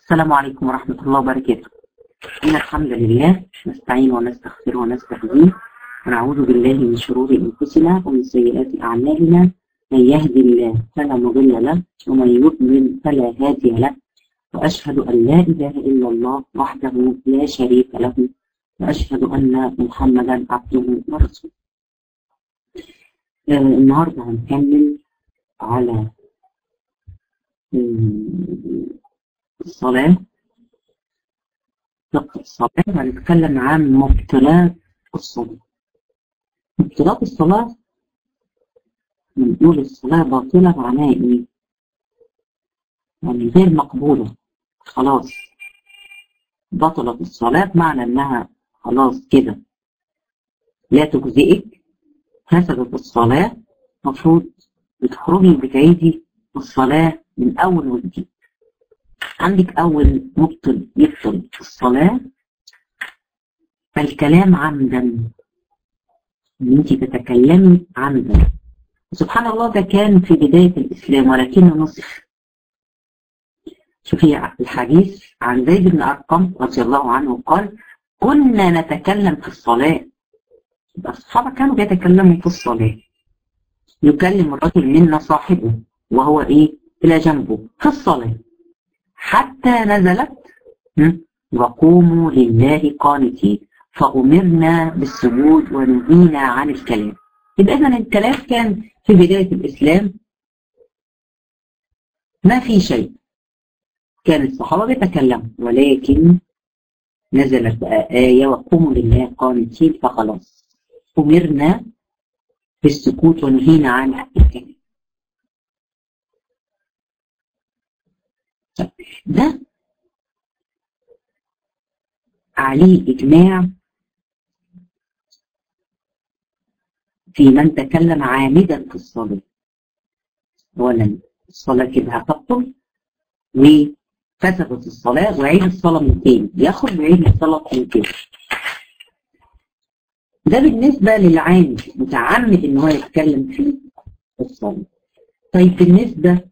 السلام عليكم ورحمة الله وبركاته إن الحمد لله نستعين ونستغفر ونستهديه ونعوذ بالله من شرور أنفسنا ومن سيئات أعمالنا من يهدي الله فلا مضل له ومن يضلل فلا هادي له وأشهد أن لا إله إلا الله وحده لا شريك له وأشهد أن محمدا عبده ورسوله آه النهارده هنكمل على الصلاة فقه الصلاة هنتكلم عن مبطلات الصلاة مبطلات الصلاة بنقول الصلاة باطلة معناها ايه؟ يعني غير مقبولة خلاص بطلت الصلاة معنى انها خلاص كده لا تجزئك فسدت الصلاة المفروض بتخرجي بتعيدي الصلاة من أول وجديد عندك أول مبطل يبطل الصلاة الكلام عمدا إن أنت تتكلمي عمدا سبحان الله ده كان في بداية الإسلام ولكنه نصف شوفي الحديث عن زيد بن أرقم رضي الله عنه قال كنا نتكلم في الصلاة الصحابة كانوا بيتكلموا في الصلاة يكلم الرجل منا صاحبه وهو ايه الى جنبه في الصلاة حتى نزلت وقوموا لله قانتين فأمرنا بالسجود ونهينا عن الكلام يبقى إذا الكلام كان في بداية الإسلام ما في شيء كان الصحابة بيتكلموا ولكن نزلت بقى آية وقوموا لله قانتين فخلاص أمرنا بالسكوت ونهينا عن الكلام ده عليه إجماع في من تكلم عامدا في الصلاة أولا الصلاة كده هتبطل وفسدت الصلاة وعيد الصلاة من تاني ياخد ويعيد الصلاة من تاني ده بالنسبة للعامد متعمد ان هو يتكلم في الصلاة طيب بالنسبة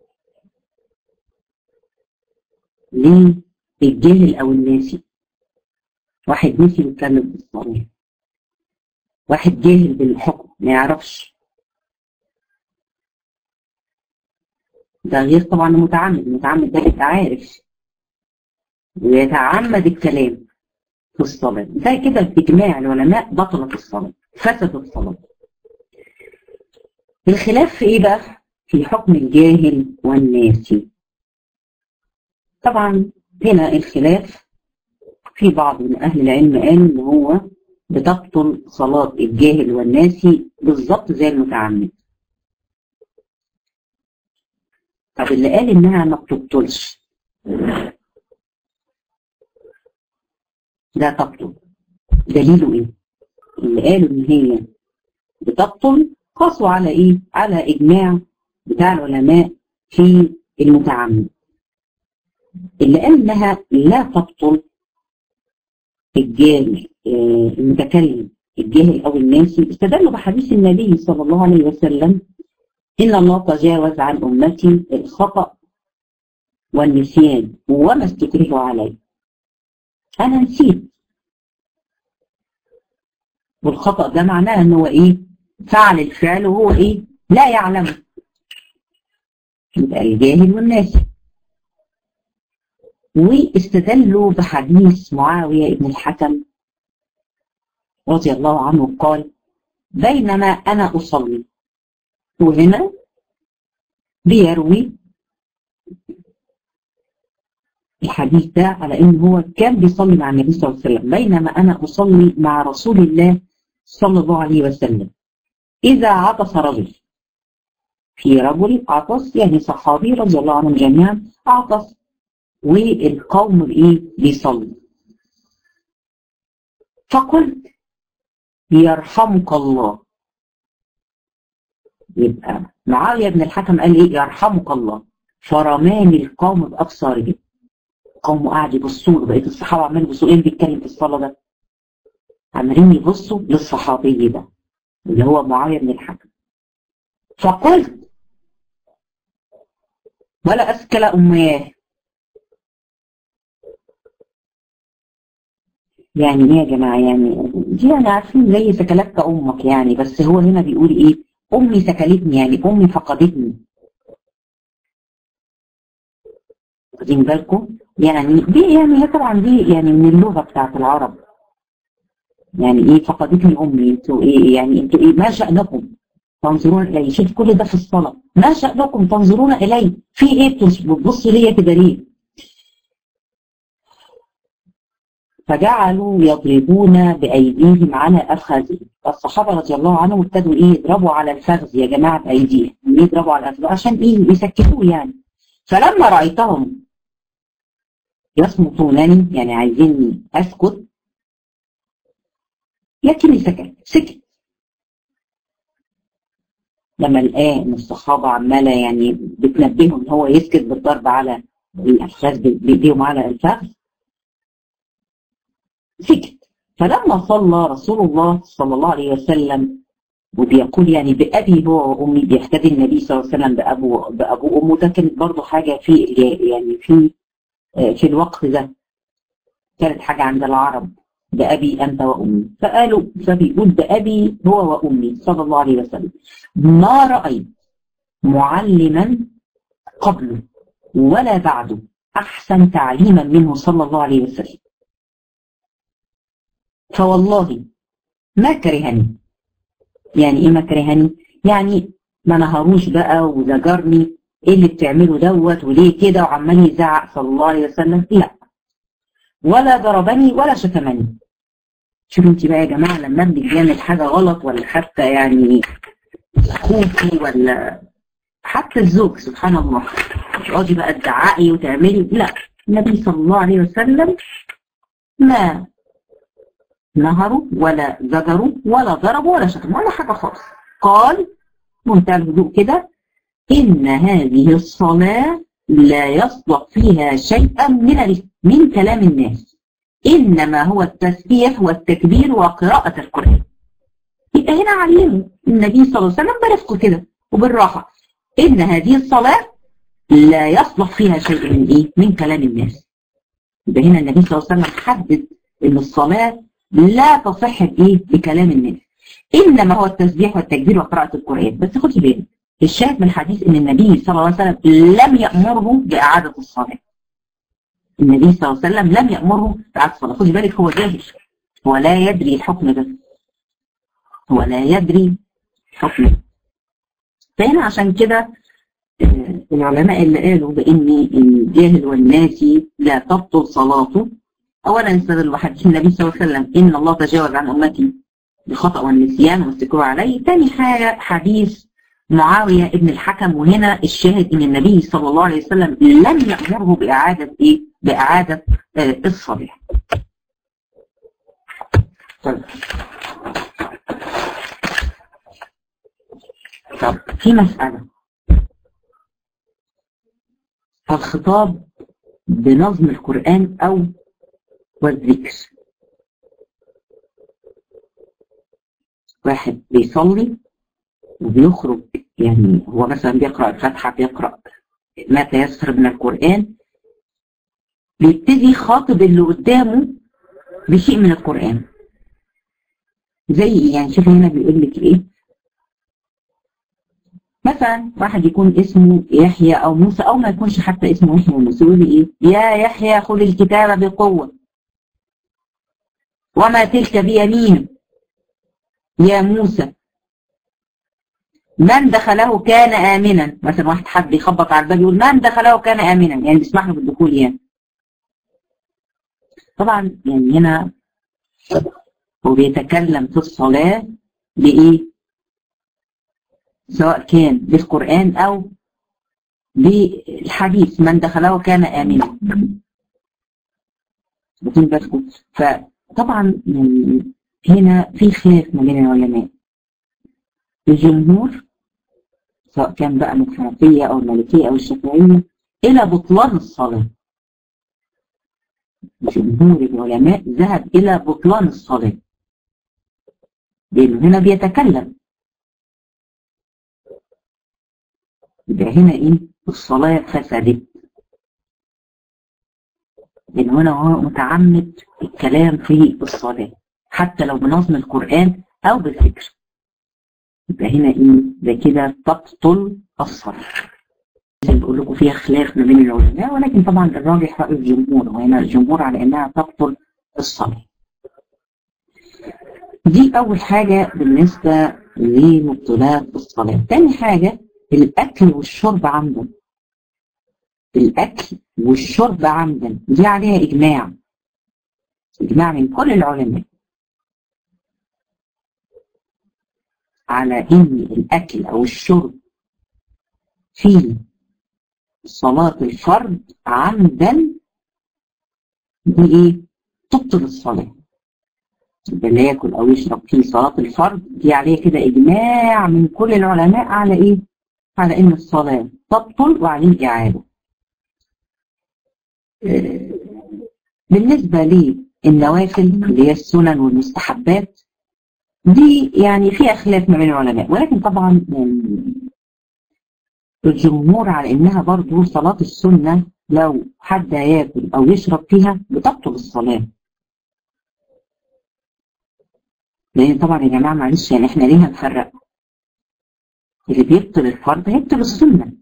للجاهل او الناسي واحد نسي يتكلم في الصلاة واحد جاهل بالحكم ما يعرفش ده غير طبعا المتعمد المتعمد ده بيبقى عارف ويتعمد الكلام في الصلاة زي كده بإجماع العلماء بطلت الصلاة فسدت الصلاة الخلاف في إيه بقى؟ في حكم الجاهل والناسي طبعا هنا الخلاف في بعض من أهل العلم قال إن هو بتبطل صلاة الجاهل والناسي بالظبط زي المتعمد طب اللي قال إنها ما بتبطلش ده تبطل دليله ايه اللي قالوا ان هي بتبطل قاسوا على ايه على اجماع بتاع العلماء في المتعمد اللي قال انها لا تبطل الجاهل آه المتكلم الجاهل او الناسي استدلوا بحديث النبي صلى الله عليه وسلم ان الله تجاوز عن امتي الخطا والنسيان وما استكرهوا عليه انا نسيت والخطأ ده معناه ان هو ايه فعل الفعل وهو ايه لا يعلمه يبقى الجاهل والناس واستدلوا بحديث معاوية بن الحكم رضي الله عنه قال بينما انا اصلي وهنا بيروي الحديث ده على ان هو كان بيصلي مع النبي صلى الله عليه وسلم بينما انا اصلي مع رسول الله صلى الله عليه وسلم اذا عطس رجل في رجل عطس يعني صحابي رضي الله عنهم جميعا عطس والقوم ايه بيصلي فقلت يرحمك الله يبقى معاويه بن الحكم قال ايه يرحمك الله فرماني القوم بابصارهم قوم قاعد يبصوا له بقيه الصحابه عمالين يبصوا ايه اللي بيتكلم في الصلاه ده عمالين يبصوا للصحابي ده اللي هو معاويه بن الحكم فقلت ولا أسكل أمياه يعني ايه يا جماعة يعني دي يعني عارفين زي سكلتك امك يعني بس هو هنا بيقول ايه امي سكلتني يعني امي فقدتني واخدين بالكم يعني دي يعني هي طبعا دي يعني من اللغة بتاعت العرب يعني ايه فقدتني امي انتوا ايه يعني انتوا ايه ما شأنكم تنظرون الي شوف كل ده في الصلاة ما شأنكم تنظرون الي في ايه بتبصوا ليا كده ليه فجعلوا يضربون بأيديهم على أفخاذهم الصحابة رضي الله عنهم ابتدوا إيه يضربوا على الفخذ يا جماعة بأيديهم يضربوا على الفخذ عشان إيه يسكتوه يعني فلما رأيتهم يصمتونني يعني عايزيني أسكت لكني سكت سكت لما لقاه ان الصحابه عماله يعني بتنبهه ان هو يسكت بالضرب على الافخاذ بايديهم على الفخذ سكت فلما صلى رسول الله صلى الله عليه وسلم وبيقول يعني بأبي هو وأمي بيحتدي النبي صلى الله عليه وسلم بأبو بأبو وأمه ده كانت برضه حاجة في يعني في في الوقت ده كانت حاجة عند العرب بأبي أنت وأمي فقالوا فبيقول بأبي هو وأمي صلى الله عليه وسلم ما رأيت معلما قبله ولا بعده أحسن تعليما منه صلى الله عليه وسلم فوالله ما كرهني يعني ايه ما كرهني يعني ما نهروش بقى وزجرني ايه اللي بتعمله دوت وليه كده وعمال يزعق صلى الله عليه وسلم لا ولا ضربني ولا شتمني شوفوا انت بقى يا جماعه لما ابنك بيعمل حاجه غلط ولا حتى يعني اخوكي ولا حتى الزوج سبحان الله تقعدي بقى تزعقي وتعملي لا النبي صلى الله عليه وسلم ما نهروا ولا زجروا ولا ضربوا ولا شتموا ولا حاجة خالص قال منتهى الهدوء كده إن هذه الصلاة لا يصلح فيها شيئا من من كلام الناس إنما هو التسبيح والتكبير وقراءة القرآن يبقى هنا علموا النبي صلى الله عليه وسلم برفقه كده وبالراحة إن هذه الصلاة لا يصلح فيها شيء من إيه؟ من كلام الناس يبقى هنا النبي صلى الله عليه وسلم حدد إن الصلاة لا تصح بايه بكلام الناس انما هو التسبيح والتكبير وقراءه القران بس خدي بالك الشاهد من الحديث ان النبي صلى الله عليه وسلم لم يامره باعاده الصلاه النبي صلى الله عليه وسلم لم يامره باعاده الصلاه خدي بالك هو جاهل هو لا يدري الحكم ده هو لا يدري حكم فهنا عشان كده العلماء اللي قالوا بان الجاهل والناسي لا تبطل صلاته اولا استدلوا بحديث النبي صلى الله عليه وسلم ان الله تجاوز عن امتي بالخطا والنسيان والاستكبار عليه ثاني حاجه حديث معاويه ابن الحكم وهنا الشاهد ان النبي صلى الله عليه وسلم لم يامره باعاده ايه؟ باعاده آه الصلاه. طيب. طب في مساله الخطاب بنظم القران او والذكر واحد بيصلي وبيخرج يعني هو مثلا بيقرأ الفاتحة بيقرأ ما تيسر من القرآن بيبتدي خاطب اللي قدامه بشيء من القرآن زي يعني شوف هنا بيقول لك ايه مثلا واحد يكون اسمه يحيى او موسى او ما يكونش حتى اسمه يحيى وموسى يقول لي ايه يا يحيى خذ الكتاب بقوه وما تلك بيمين يا موسى من دخله كان آمنا مثلا واحد حد يخبط على الباب يقول من دخله كان آمنا يعني بيسمح له بالدخول يعني طبعا يعني هنا هو بيتكلم في الصلاة بإيه سواء كان بالقرآن أو بالحديث من دخله كان آمنا واخدين بالكم فطبعا يعني هنا في خلاف ما بين العلماء الجمهور سواء كان بقى من الحنفية أو المالكية أو الشافعية إلى بطلان الصلاة جمهور العلماء ذهب إلى بطلان الصلاة لأنه هنا بيتكلم يبقى هنا إيه الصلاة فسدت لأن هنا هو متعمد الكلام في الصلاة حتى لو بنظم القرآن أو بالذكر يبقى هنا إيه ده كده تبطل الصلاة زي بقول لكم فيها خلاف ما بين العلماء ولكن طبعا الراجح رأي الجمهور وهنا الجمهور على إنها تبطل الصلاة دي أول حاجة بالنسبة لمبطلات الصلاة تاني حاجة الأكل والشرب عمدا الأكل والشرب عمدا دي عليها إجماع إجماع من كل العلماء على إن الأكل أو الشرب في صلاة الفرد عمدا دي إيه؟ تبطل الصلاة اللي ياكل أو يشرب في صلاة الفرد دي عليه كده إجماع من كل العلماء على إيه؟ على إن الصلاة تبطل وعليه إعادة. بالنسبة للنوافل اللي هي السنن والمستحبات دي يعني فيها خلاف ما بين العلماء ولكن طبعا يعني الجمهور على إنها برضو صلاة السنة لو حد ياكل أو يشرب فيها بتبطل الصلاة. لان طبعا يا جماعه معلش يعني احنا ليه هنفرق اللي بيبطل الفرض هيبطل السنه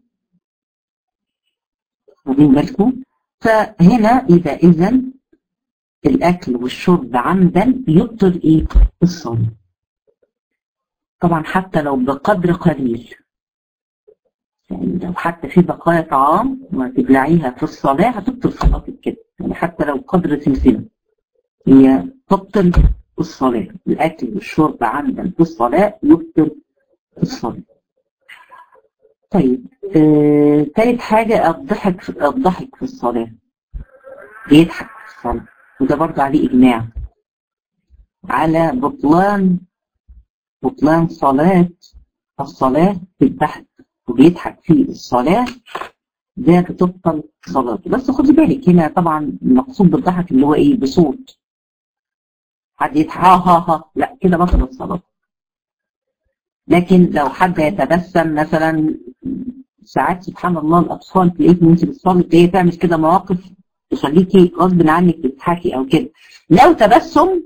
واخدين بالكم فهنا يبقى اذا الاكل والشرب عمدا يبطل ايه الصلاه طبعا حتى لو بقدر قليل يعني لو حتى في بقايا طعام وتبلعيها في الصلاه هتبطل صلاتك كده يعني حتى لو قدر سلسله هي تبطل الصلاة الأكل والشرب عمدا في الصلاة يبطل الصلاة طيب آه، ثالث حاجة الضحك في الضحك في الصلاة بيضحك في الصلاة وده برضه عليه إجماع على بطلان بطلان صلاة الصلاة بالضحك وبيضحك في الصلاة ده بتبطل صلاته بس خدي بالك هنا طبعا المقصود بالضحك اللي هو ايه بصوت حد يضحك ها ها ها لا كده بطل الصلاة لكن لو حد يتبسم مثلا ساعات سبحان الله الأطفال تلاقيك وانت بتصلي تلاقيها تعمل كده مواقف تخليكي غصب عنك تضحكي أو كده لو تبسم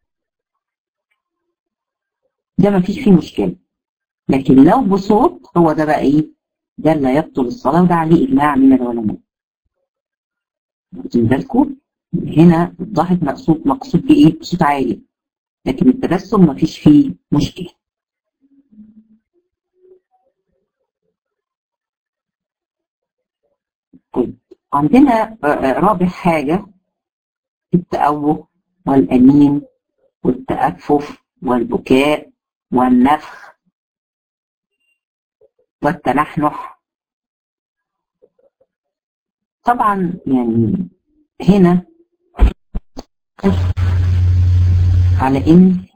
ده ما فيش فيه مشكلة لكن لو بصوت هو ده بقى ايه ده اللي يبطل الصلاة وده عليه إجماع من العلماء واخدين بالكم هنا الضحك مقصود مقصود بإيه؟ بصوت عالي لكن التبسم مفيش فيه مشكلة طيب عندنا رابع حاجة التأوه والأنين والتأفف والبكاء والنفخ والتنحنح طبعا يعني هنا على إن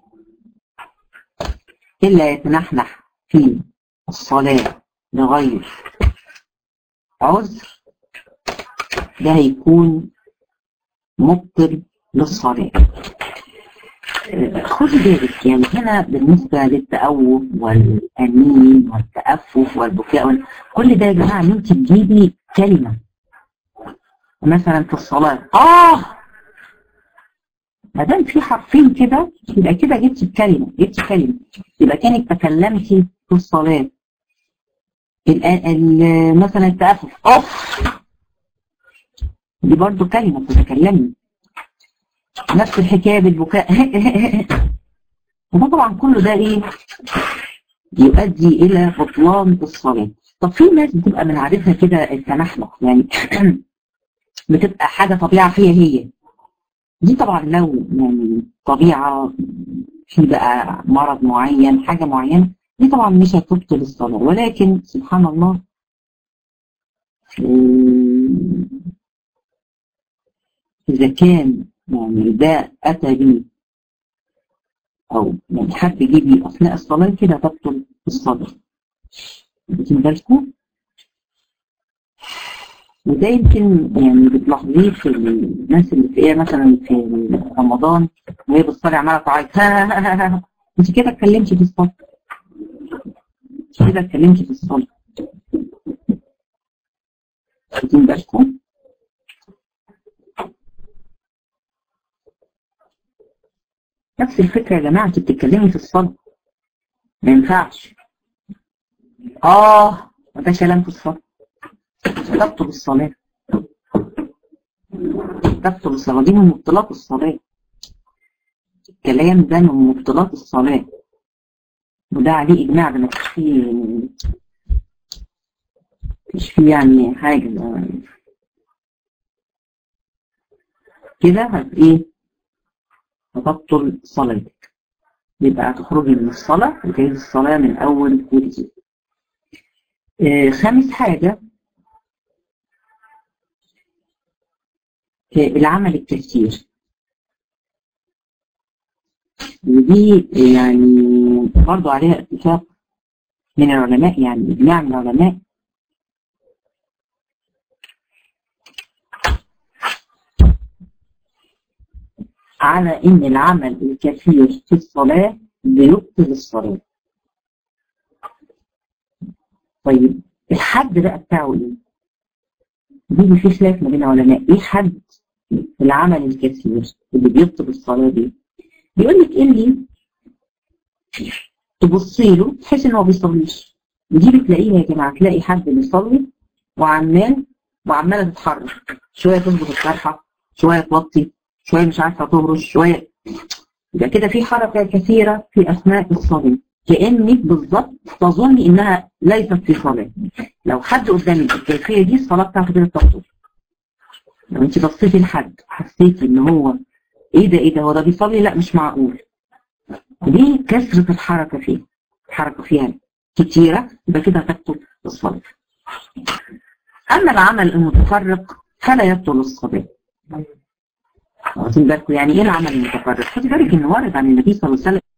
إلا يتنحنح في الصلاة لغير عذر ده هيكون مبطل للصلاة خدي بالك يعني هنا بالنسبة للتأوه والأنين والتأفف والبكاء وال... كل ده يا جماعة ان انت تجيبي كلمة مثلا في الصلاة آه ما دام في حرفين كده يبقى كده جبتي الكلمة جبتي كلمة يبقى كانك تكلمتي في الصلاة الآن مثلا التأفف أوف دي برضو كلمة تتكلمي نفس الحكاية بالبكاء وده طبعا كله ده ايه يؤدي الى بطلان الصلاة طب في ناس بتبقى من عادتها كده التنحنح يعني بتبقى حاجة طبيعة فيها هي دي طبعا لو يعني طبيعة في بقى مرض معين حاجة معينة دي طبعا مش هتبطل الصلاة ولكن سبحان الله إذا كان يعني ده أتى بيه أو يعني حد جه بيه أثناء الصلاة كده تبطل الصلاة واخدين بالكم؟ وده يمكن يعني بتلاحظيه في الناس اللي تلاقيها مثلا في رمضان وهي بتصلي عمالة تعيط انت كده اتكلمتي في الصلاة كده اتكلمتي في الصلاة واخدين بالكم؟ نفس الفكرة يا جماعة انت بتتكلمي في الصلاة ما ينفعش اه ده كلام في الصلاة تبطل الصلاة تبطل الصلاة دي من مبطلات الصلاة الكلام ده من مبطلات الصلاة وده عليه إجماع ده ما فيش فيه مفيش فيه يعني حاجة كده هت ايه هتبطل صلاتك يبقى هتخرجي من الصلاة وتعيد الصلاة من أول وجديد آه خامس حاجة آه العمل الكثير ودي يعني برضو عليها اتفاق من العلماء يعني إجماع من العلماء على ان العمل الكثير في الصلاة بيبطل الصلاة طيب الحد بقى بتاعه ايه دي في خلاف ما بين العلماء ايه حد العمل الكثير اللي بيبطل الصلاة دي بيقول لك ايه اللي تبصي له تحس ان هو بيصليش ودي بتلاقيها يا جماعه تلاقي حد بيصلي وعمال وعماله تتحرك شويه تظبط الطرحه شويه توطي شويه مش عارفه تهرش شويه يبقى كده في حركه كثيره في اثناء الصلاه كانك بالظبط تظني انها ليست في صلاه لو حد قدامك الكيفيه دي الصلاه بتاعته كده تبطل لو انت بصيتي لحد حسيتي ان هو ايه ده ايه ده هو ده بيصلي لا مش معقول دي كثرة الحركة فيه الحركة فيها كتيرة يبقى كده تبطل الصلاة أما العمل المتفرق فلا يبطل الصلاة واخدين بالكم يعني ايه العمل المتفرق؟ خدي بالك ان وارد عن النبي صلى الله عليه وسلم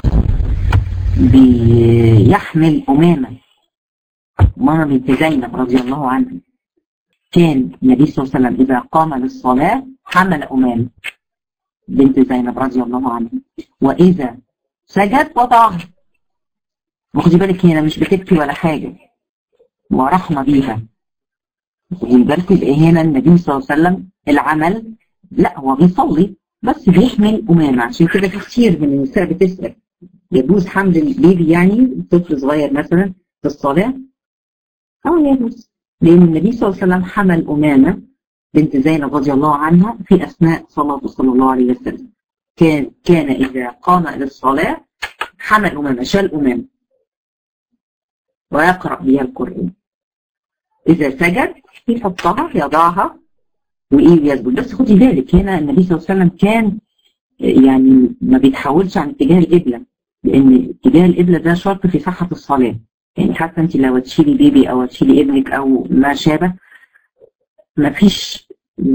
بيحمل أمامة أمامة بنت زينب رضي الله عنها كان النبي صلى الله عليه وسلم إذا قام للصلاة حمل أمامة بنت زينب رضي الله عنها وإذا سجد وضعها واخدي بالك هنا مش بتبكي ولا حاجة ورحمة بيها واخدي بالك يبقى هنا النبي صلى الله عليه وسلم العمل لا هو بيصلي بس بيحمل أمامة عشان كده في كتير من النساء بتسأل يجوز حمل البيبي يعني طفل صغير مثلا في الصلاة اه يجوز لأن النبي صلى الله عليه وسلم حمل أمامة بنت زينب رضي الله عنها في أثناء صلاته صلى الله عليه وسلم كان كان إذا قام إلى الصلاة حمل أمامة شال أمامة ويقرأ بها القرآن إذا سجد يحطها يضعها وإيه يسجد بس خدي بالك هنا النبي صلى الله عليه وسلم كان يعني ما بيتحولش عن اتجاه القبلة لأن اتجاه القبلة ده شرط في صحة الصلاة يعني حتى أنت لو تشيلي بيبي أو تشيلي ابنك أو ما شابه ما فيش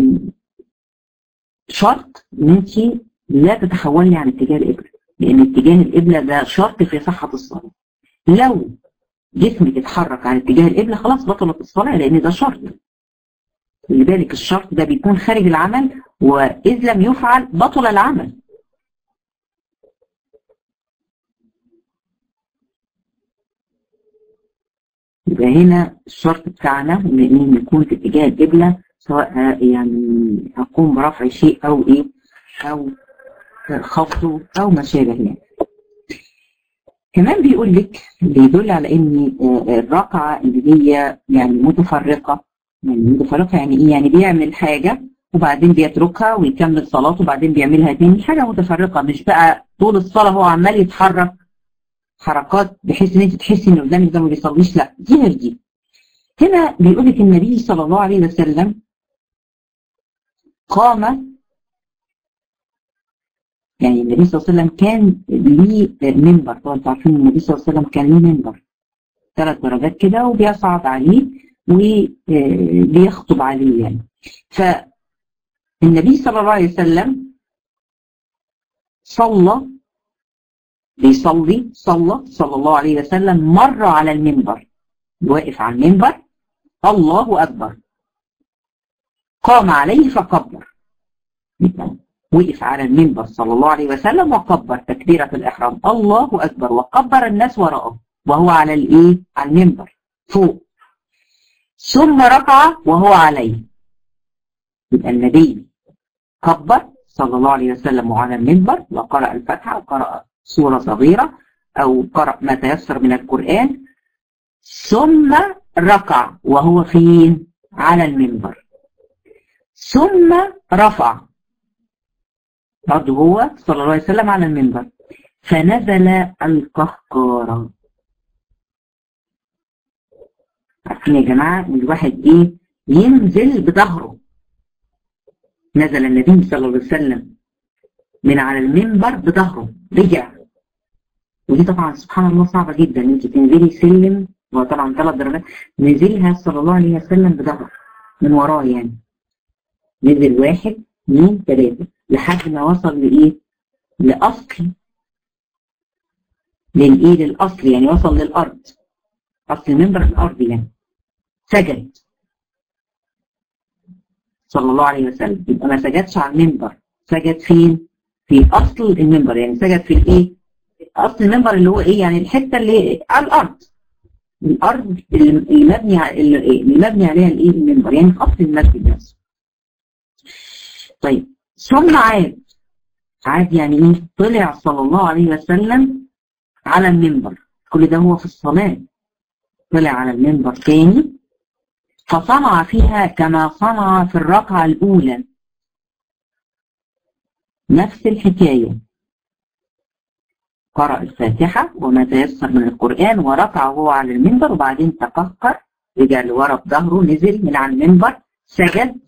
شرط ان انت لا تتحولي عن اتجاه القبلة لان اتجاه القبلة ده شرط في صحة الصلاة لو جسمك اتحرك عن اتجاه القبلة خلاص بطلت الصلاة لان ده شرط خلي بالك الشرط ده بيكون خارج العمل واذ لم يفعل بطل العمل يبقى هنا الشرط بتاعنا ان يكون في اتجاه القبلة سواء يعني اقوم برفع شيء او ايه او خفضه او ما شابه يعني كمان بيقول لك بيدل على ان الركعه اللي هي يعني متفرقه يعني متفرقه يعني ايه يعني بيعمل حاجه وبعدين بيتركها ويكمل صلاته وبعدين بيعملها تاني حاجه متفرقه مش بقى طول الصلاه هو عمال يتحرك حركات بحيث ان انت تحسي ان قدامك ده ما بيصليش لا دي غير دي هنا بيقول لك النبي صلى الله عليه وسلم قام يعني النبي صلى الله عليه وسلم كان ليه منبر طبعا انتوا عارفين النبي صلى الله عليه وسلم كان ليه منبر ثلاث درجات كده وبيصعد عليه وبيخطب عليه يعني فالنبي صلى الله عليه وسلم صلى بيصلي صلى صلى الله عليه وسلم مر على المنبر واقف على المنبر الله أكبر قام عليه فكبر وقف على المنبر صلى الله عليه وسلم وكبر تكبيرة الإحرام الله أكبر وكبر الناس وراءه وهو على الإيه؟ على المنبر فوق ثم ركع وهو عليه يبقى النبي كبر صلى الله عليه وسلم على المنبر وقرأ الفاتحة وقرأ سورة صغيرة أو قرأ ما تيسر من القرآن ثم ركع وهو فين على المنبر ثم رفع برضه هو صلى الله عليه وسلم على المنبر فنزل القهقارة عارفين يا جماعة الواحد ايه ينزل بظهره نزل النبي صلى الله عليه وسلم من على المنبر بظهره رجع ودي طبعا سبحان الله صعبة جدا انت تنزلي سلم هو طبعا ثلاث درجات نزلها صلى الله عليه وسلم بظهره من وراه يعني نزل واحد اثنين ثلاثة لحد ما وصل لإيه؟ لأصل للإيه للأصل يعني وصل للأرض أصل المنبر الأرض يعني سجد صلى الله عليه وسلم يبقى ما سجدش على المنبر سجد فين؟ في أصل المنبر يعني سجد في الإيه؟ أصل المنبر اللي هو إيه؟ يعني الحتة اللي على الأرض الأرض اللي مبني اللي مبني عليها الإيه؟ المنبر يعني في أصل المسجد نفسه طيب ثم عاد عاد يعني ايه طلع صلى الله عليه وسلم على المنبر كل ده هو في الصلاة طلع على المنبر تاني فصنع فيها كما صنع في الركعة الأولى نفس الحكاية قرأ الفاتحة وما تيسر من القرآن وركع وهو على المنبر وبعدين تقهقر رجع لورا بظهره نزل من على المنبر سجد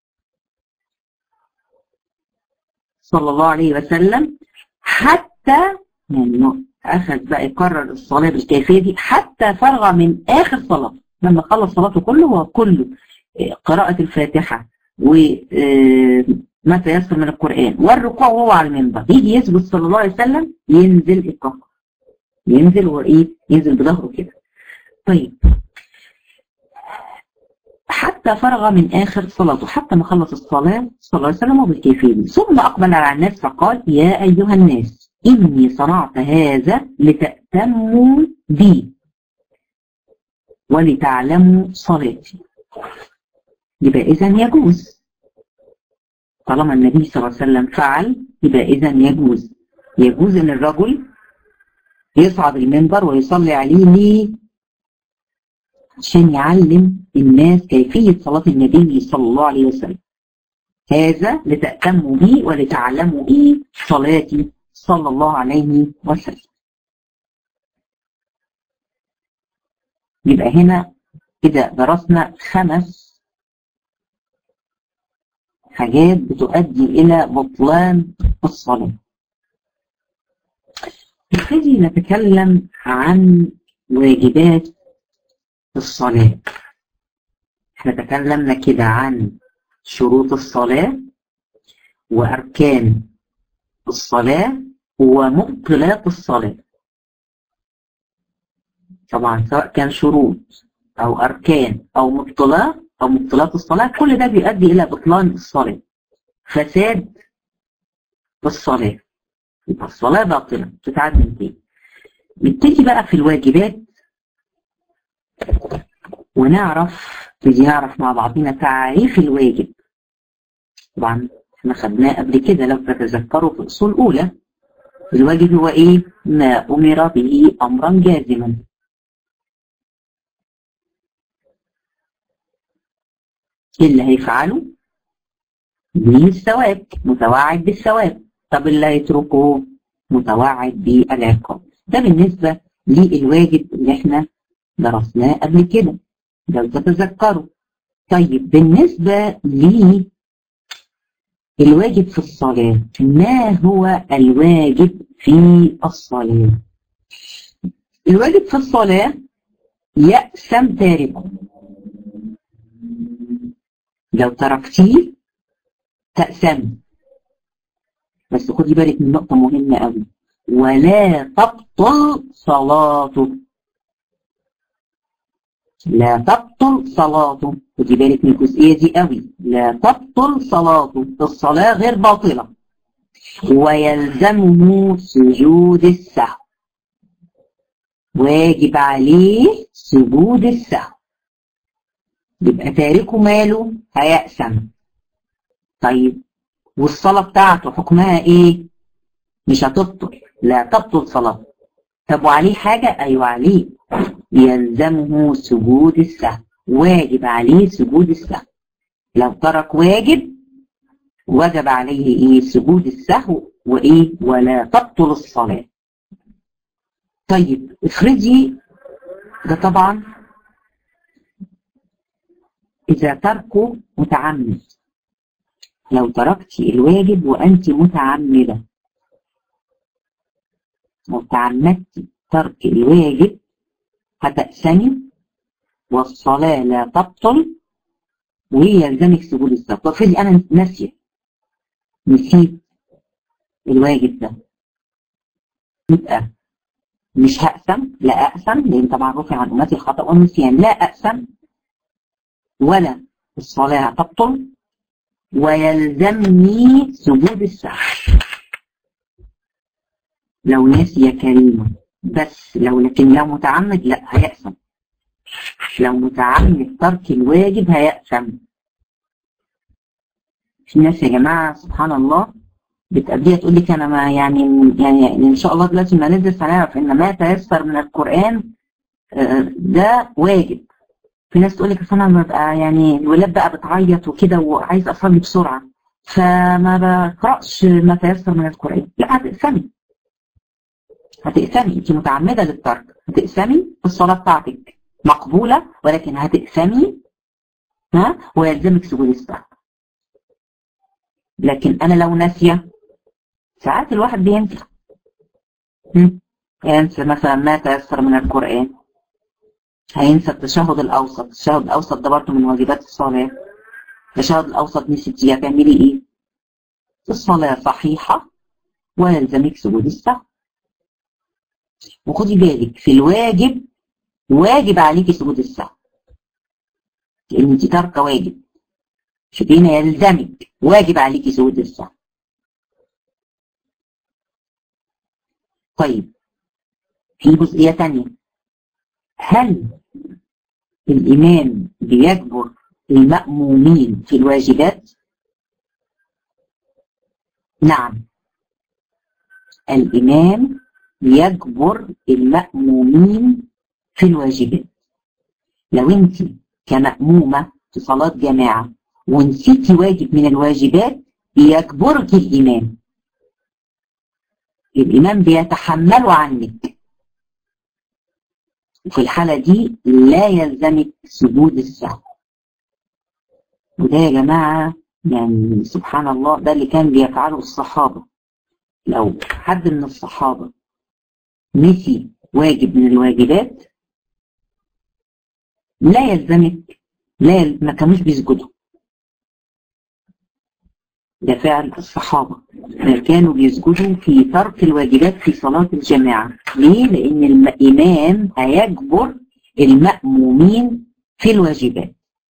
صلى الله عليه وسلم حتى يعني أخذ بقى يكرر الصلاة بالكيفية دي حتى فرغ من آخر صلاة لما خلص صلاته كله هو كله قراءة الفاتحة وما تيسر من القرآن والركوع وهو على المنبر يجي يسجد صلى الله عليه وسلم ينزل القهر ينزل وإيه ينزل بظهره كده طيب حتى فرغ من آخر صلاته حتى ما خلص الصلاة صلى الله عليه وسلم بالكيفية ثم أقبل على الناس فقال يا أيها الناس إني صنعت هذا لتأتموا بي ولتعلموا صلاتي يبقى إذا يجوز طالما النبي صلى الله عليه وسلم فعل يبقى إذا يجوز يجوز إن الرجل يصعد المنبر ويصلي عليه ليه عشان يعلم الناس كيفية صلاة النبي صلى الله عليه وسلم هذا لتأتموا بي ولتعلموا إيه صلاتي صلى الله عليه وسلم يبقى هنا كده درسنا خمس حاجات بتؤدي إلى بطلان الصلاة نبتدي نتكلم عن واجبات الصلاة احنا تكلمنا كده عن شروط الصلاة وأركان الصلاة ومبطلات الصلاة طبعا سواء كان شروط أو أركان أو مبطلات أو مبطلات الصلاة كل ده بيؤدي إلى بطلان الصلاة فساد الصلاة يبقى الصلاة باطلة بتتعاد من تاني نبتدي بقى في الواجبات ونعرف نبتدي نعرف مع بعضنا تعريف الواجب طبعا احنا خدناه قبل كده لو تتذكروا في اصول اولى الواجب هو ايه ما امر به امرا جازما اللي هيفعله ليه الثواب متوعد بالثواب طب اللي هيتركه متوعد بالعقاب ده بالنسبة للواجب اللي احنا درسناه قبل كده لو تتذكروا طيب بالنسبة لي الواجب في الصلاة ما هو الواجب في الصلاة الواجب في الصلاة يأسم تاركه لو تركتيه تأسم بس خدي بالك من نقطة مهمة قوي ولا تبطل صلاته لا تبطل صلاته خدي بالك من الجزئية دي قوي لا تبطل صلاته الصلاة غير باطلة ويلزمه سجود السهو واجب عليه سجود السهو يبقى تاركه ماله هيأسم طيب والصلاة بتاعته حكمها ايه مش هتبطل لا تبطل صلاة طب وعليه حاجة ايوه عليه يلزمه سجود السهو واجب عليه سجود السهو لو ترك واجب وجب عليه ايه سجود السهو وايه ولا تبطل الصلاة طيب افرضي ده طبعا اذا تركه متعمد لو تركتي الواجب وانت متعمدة لو تعمدتي ترك الواجب هتأسمي والصلاة لا تبطل ويلزمك سجود السهو طب افرضي انا ناسيه نسيت الواجب ده يبقى مش هأسم لا أأسم لأن طبعا رفع عن أمتي الخطأ والنسيان لا أأسم ولا الصلاة تبطل ويلزمني سجود السهو لو ناسي كريمة بس لو لكن لو متعمد لا هيأسم لو متعمد ترك الواجب هيأسم في ناس يا جماعة سبحان الله بتقابليها تقول لك انا ما يعني يعني ان شاء الله دلوقتي ما ندرس هنعرف ان ما تيسر من القرآن ده واجب في ناس تقول لك اصل انا ببقى يعني الولاد بقى بتعيط وكده وعايز اصلي بسرعة فما بقرأش ما تيسر من القرآن لا هتقسمي هتقسمي انت متعمدة للترك هتقسمي الصلاة بتاعتك مقبولة ولكن هتقسمي ها ويلزمك سجود السهو لكن انا لو ناسيه ساعات الواحد بينسى ينسى مثلا ما تيسر من القرآن هينسى التشهد الأوسط التشهد الأوسط ده برضه من واجبات الصلاة التشهد الأوسط نسيتيه هتعملي إيه؟ الصلاة صحيحة ويلزمك سجود السهو وخدي بالك في الواجب واجب عليكي سجود السهو لأن أنت تاركة واجب شوفين يلزمك واجب عليكي سجود السهو طيب في جزئية تانية هل الإمام بيجبر المأمومين في الواجبات؟ نعم الإمام يجبر المأمومين في الواجبات لو أنت كمأمومة في صلاة جماعة ونسيتي واجب من الواجبات يجبرك الإمام الإمام بيتحمله عنك في الحالة دي لا يلزمك سجود السهو وده يا جماعة يعني سبحان الله ده اللي كان بيفعله الصحابة لو حد من الصحابة نسي واجب من الواجبات لا يلزمك لا يل... ما كانوش بيسجدوا ده فعل الصحابة كانوا بيسجدوا في ترك الواجبات في صلاة الجماعة ليه؟ لأن الإمام هيجبر المأمومين في الواجبات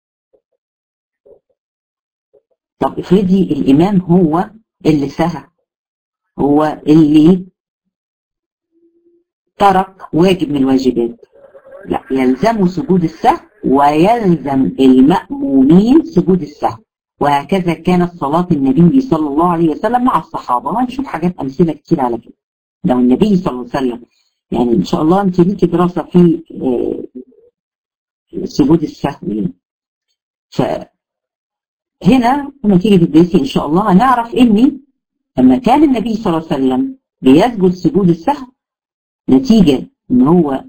طب افرضي الإمام هو اللي سهى هو اللي ترك واجب من الواجبات لا يلزمه سجود السهو ويلزم المأمومين سجود السهو وهكذا كانت صلاة النبي صلى الله عليه وسلم مع الصحابة وهنشوف حاجات أمثلة كتير على كده لو النبي صلى الله عليه وسلم يعني إن شاء الله أنت ليكي دراسة في سجود السهو يعني فهنا لما تيجي تدرسي إن شاء الله هنعرف إن لما كان النبي صلى الله عليه وسلم بيسجد سجود السهو نتيجة إن هو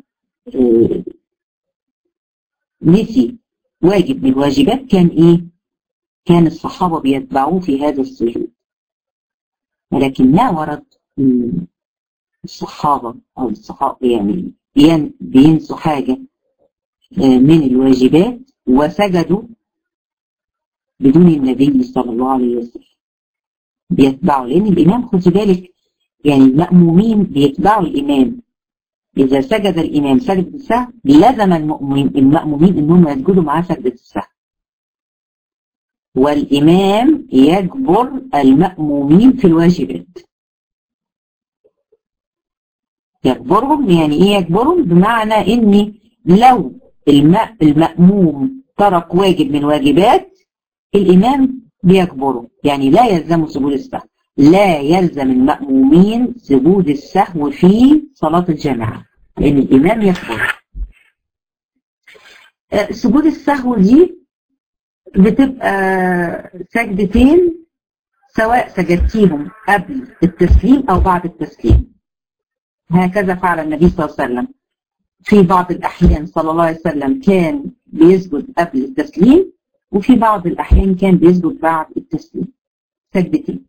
نسي واجب من الواجبات كان إيه؟ كان الصحابة بيتبعوه في هذا السجود ولكن ما ورد الصحابة أو الصحابة يعني بينسوا حاجة من الواجبات وسجدوا بدون النبي صلى الله عليه وسلم بيتبعوا لأن الإمام خد بالك يعني المأمومين بيتبعوا الإمام إذا سجد الإمام سجدة السهو لزم المأمومين إنهم يسجدوا معاه سجدة السهو والإمام يجبر المأمومين في الواجبات يجبرهم يعني إيه يجبرهم بمعنى إن لو المأموم ترك واجب من واجبات الإمام بيكبروا يعني لا يلزم سجود السهو لا يلزم المأمومين سجود السهو في صلاة الجماعة لأن الإمام يكبر سجود السهو دي بتبقى سجدتين سواء سجدتيهم قبل التسليم أو بعد التسليم هكذا فعل النبي صلى الله عليه وسلم في بعض الأحيان صلى الله عليه وسلم كان بيسجد قبل التسليم وفي بعض الأحيان كان بيسجد بعد التسليم سجدتين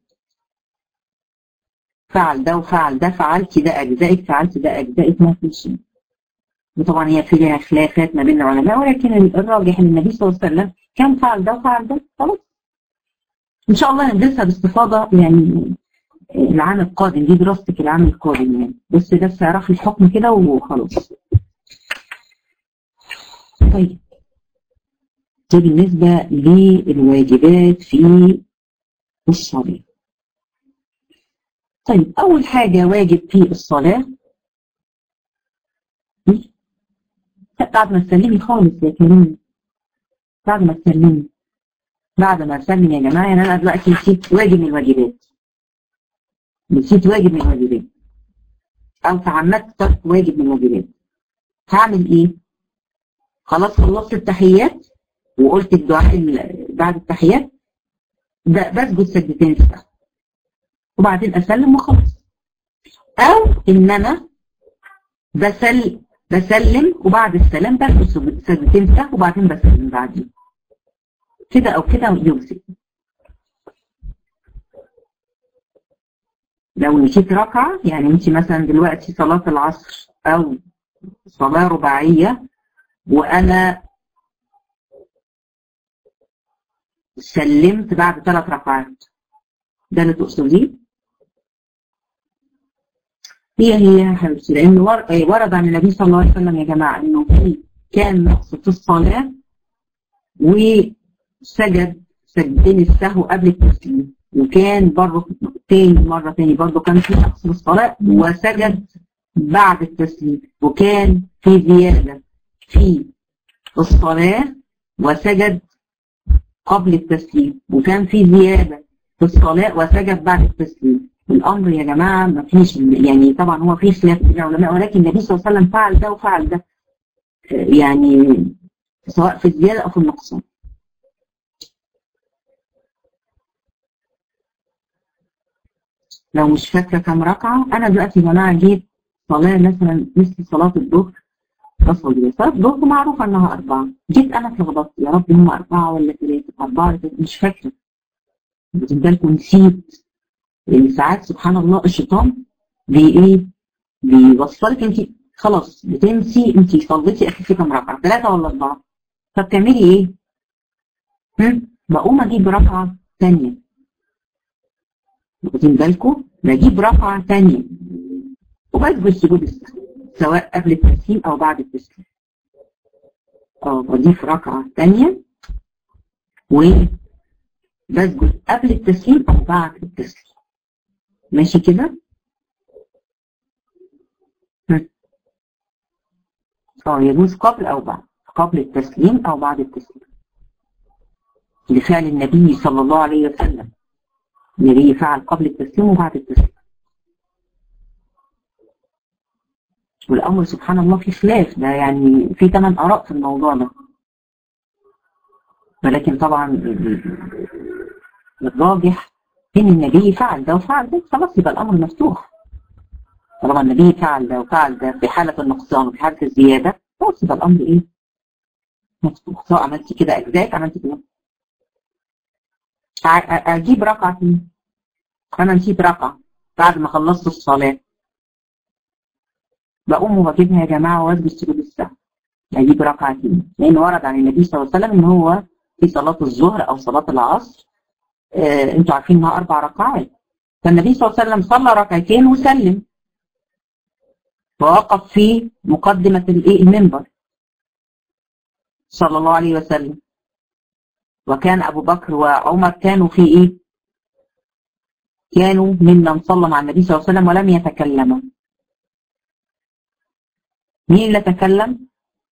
فعل ده وفعل ده فعلت ده أجزائك فعلت ده أجزائك ما في شيء وطبعا هي فيها خلافات ما بين العلماء ولكن الراجح ان النبي صلى الله عليه وسلم كان فعل ده وفعل ده خلاص ان شاء الله ندرسها باستفاضه يعني العام القادم دي دراستك العام القادم يعني بس بس اعرفي الحكم كده وخلاص طيب ده بالنسبه للواجبات في الصلاه طيب اول حاجه واجب في الصلاه بعد ما تسلمي خالص يا كريم بعد ما تسلمي بعد ما اسلم يا جماعه يعني انا دلوقتي نسيت واجب من الواجبات نسيت واجب من الواجبات او تعمدت ترك واجب من الواجبات هعمل ايه؟ خلاص خلصت التحيات وقلت الدعاء بعد التحيات بسجد سجدتين السهو وبعدين اسلم وخلاص او ان انا بسل بسلم وبعد السلام بسجد سجدتين سهو وبعدين بسلم بعدين كده او كده يجزي لو نسيت ركعة يعني انت مثلا دلوقتي صلاة العصر او صلاة رباعية وانا سلمت بعد ثلاث ركعات ده اللي تقصديه هي هي يا حبيبتي لان ورد عن النبي صلى الله عليه وسلم يا جماعه انه في كان نقص في الصلاه وسجد سجدين السهو قبل التسليم وكان برضه تاني مرة تاني برضه كان في نقص في الصلاة وسجد بعد التسليم وكان في زيادة في الصلاة وسجد قبل التسليم وكان في زيادة في الصلاة وسجد بعد التسليم الأمر يا جماعة ما فيش يعني طبعا هو في خلاف بين العلماء ولكن النبي صلى الله عليه وسلم فعل ده وفعل ده يعني سواء في الزيادة أو في النقصان لو مش فاكرة كام ركعة أنا دلوقتي يا جماعة جيت صلاة مثلا مثل صلاة الظهر بصلي صلاة الظهر معروفة إنها أربعة جيت أنا اتلخبطت يا رب هم أربعة ولا ثلاثة أربعة مش فاكرة بالكم نسيت لأن ساعات سبحان الله الشيطان بي إيه بيوصلك أنت خلاص بتنسي أنت صليتي آخر كام ركعة ثلاثة ولا أربعة فبتعملي إيه؟ هم؟ بقوم أجيب ركعة ثانية واخدين بالكم بجيب ركعة ثانية وبسجد سجود السهو سواء قبل التسليم أو بعد التسليم اه بضيف ركعة ثانية وبسجد قبل التسليم أو بعد التسليم ماشي كده؟ اه يجوز قبل أو بعد قبل التسليم أو بعد التسليم لفعل النبي صلى الله عليه وسلم النبي فعل قبل التسليم وبعد التسليم والأمر سبحان الله في خلاف ده يعني في ثمان آراء في الموضوع ده ولكن طبعا الراجح ان النبي فعل ده وفعل ده خلاص يبقى الامر مفتوح طالما النبي فعل ده وفعل ده في حاله النقصان وفي حاله الزياده خلاص يبقى الامر ايه؟ مفتوح سواء عملتي كده اجزاء عملتي كده اجيب ركعه انا نسيت ركعه بعد ما خلصت الصلاه بقوم وبجيبها يا جماعه واسجد سجود السهو اجيب ركعتين لان ورد عن النبي صلى الله عليه وسلم ان هو في صلاه الظهر او صلاه العصر آه انتوا عارفين انها اربع ركعات فالنبي صلى الله عليه وسلم صلى ركعتين وسلم ووقف في مقدمه الايه المنبر صلى الله عليه وسلم وكان ابو بكر وعمر كانوا في ايه كانوا ممن صلى مع النبي صلى الله عليه وسلم ولم يتكلموا مين اللي تكلم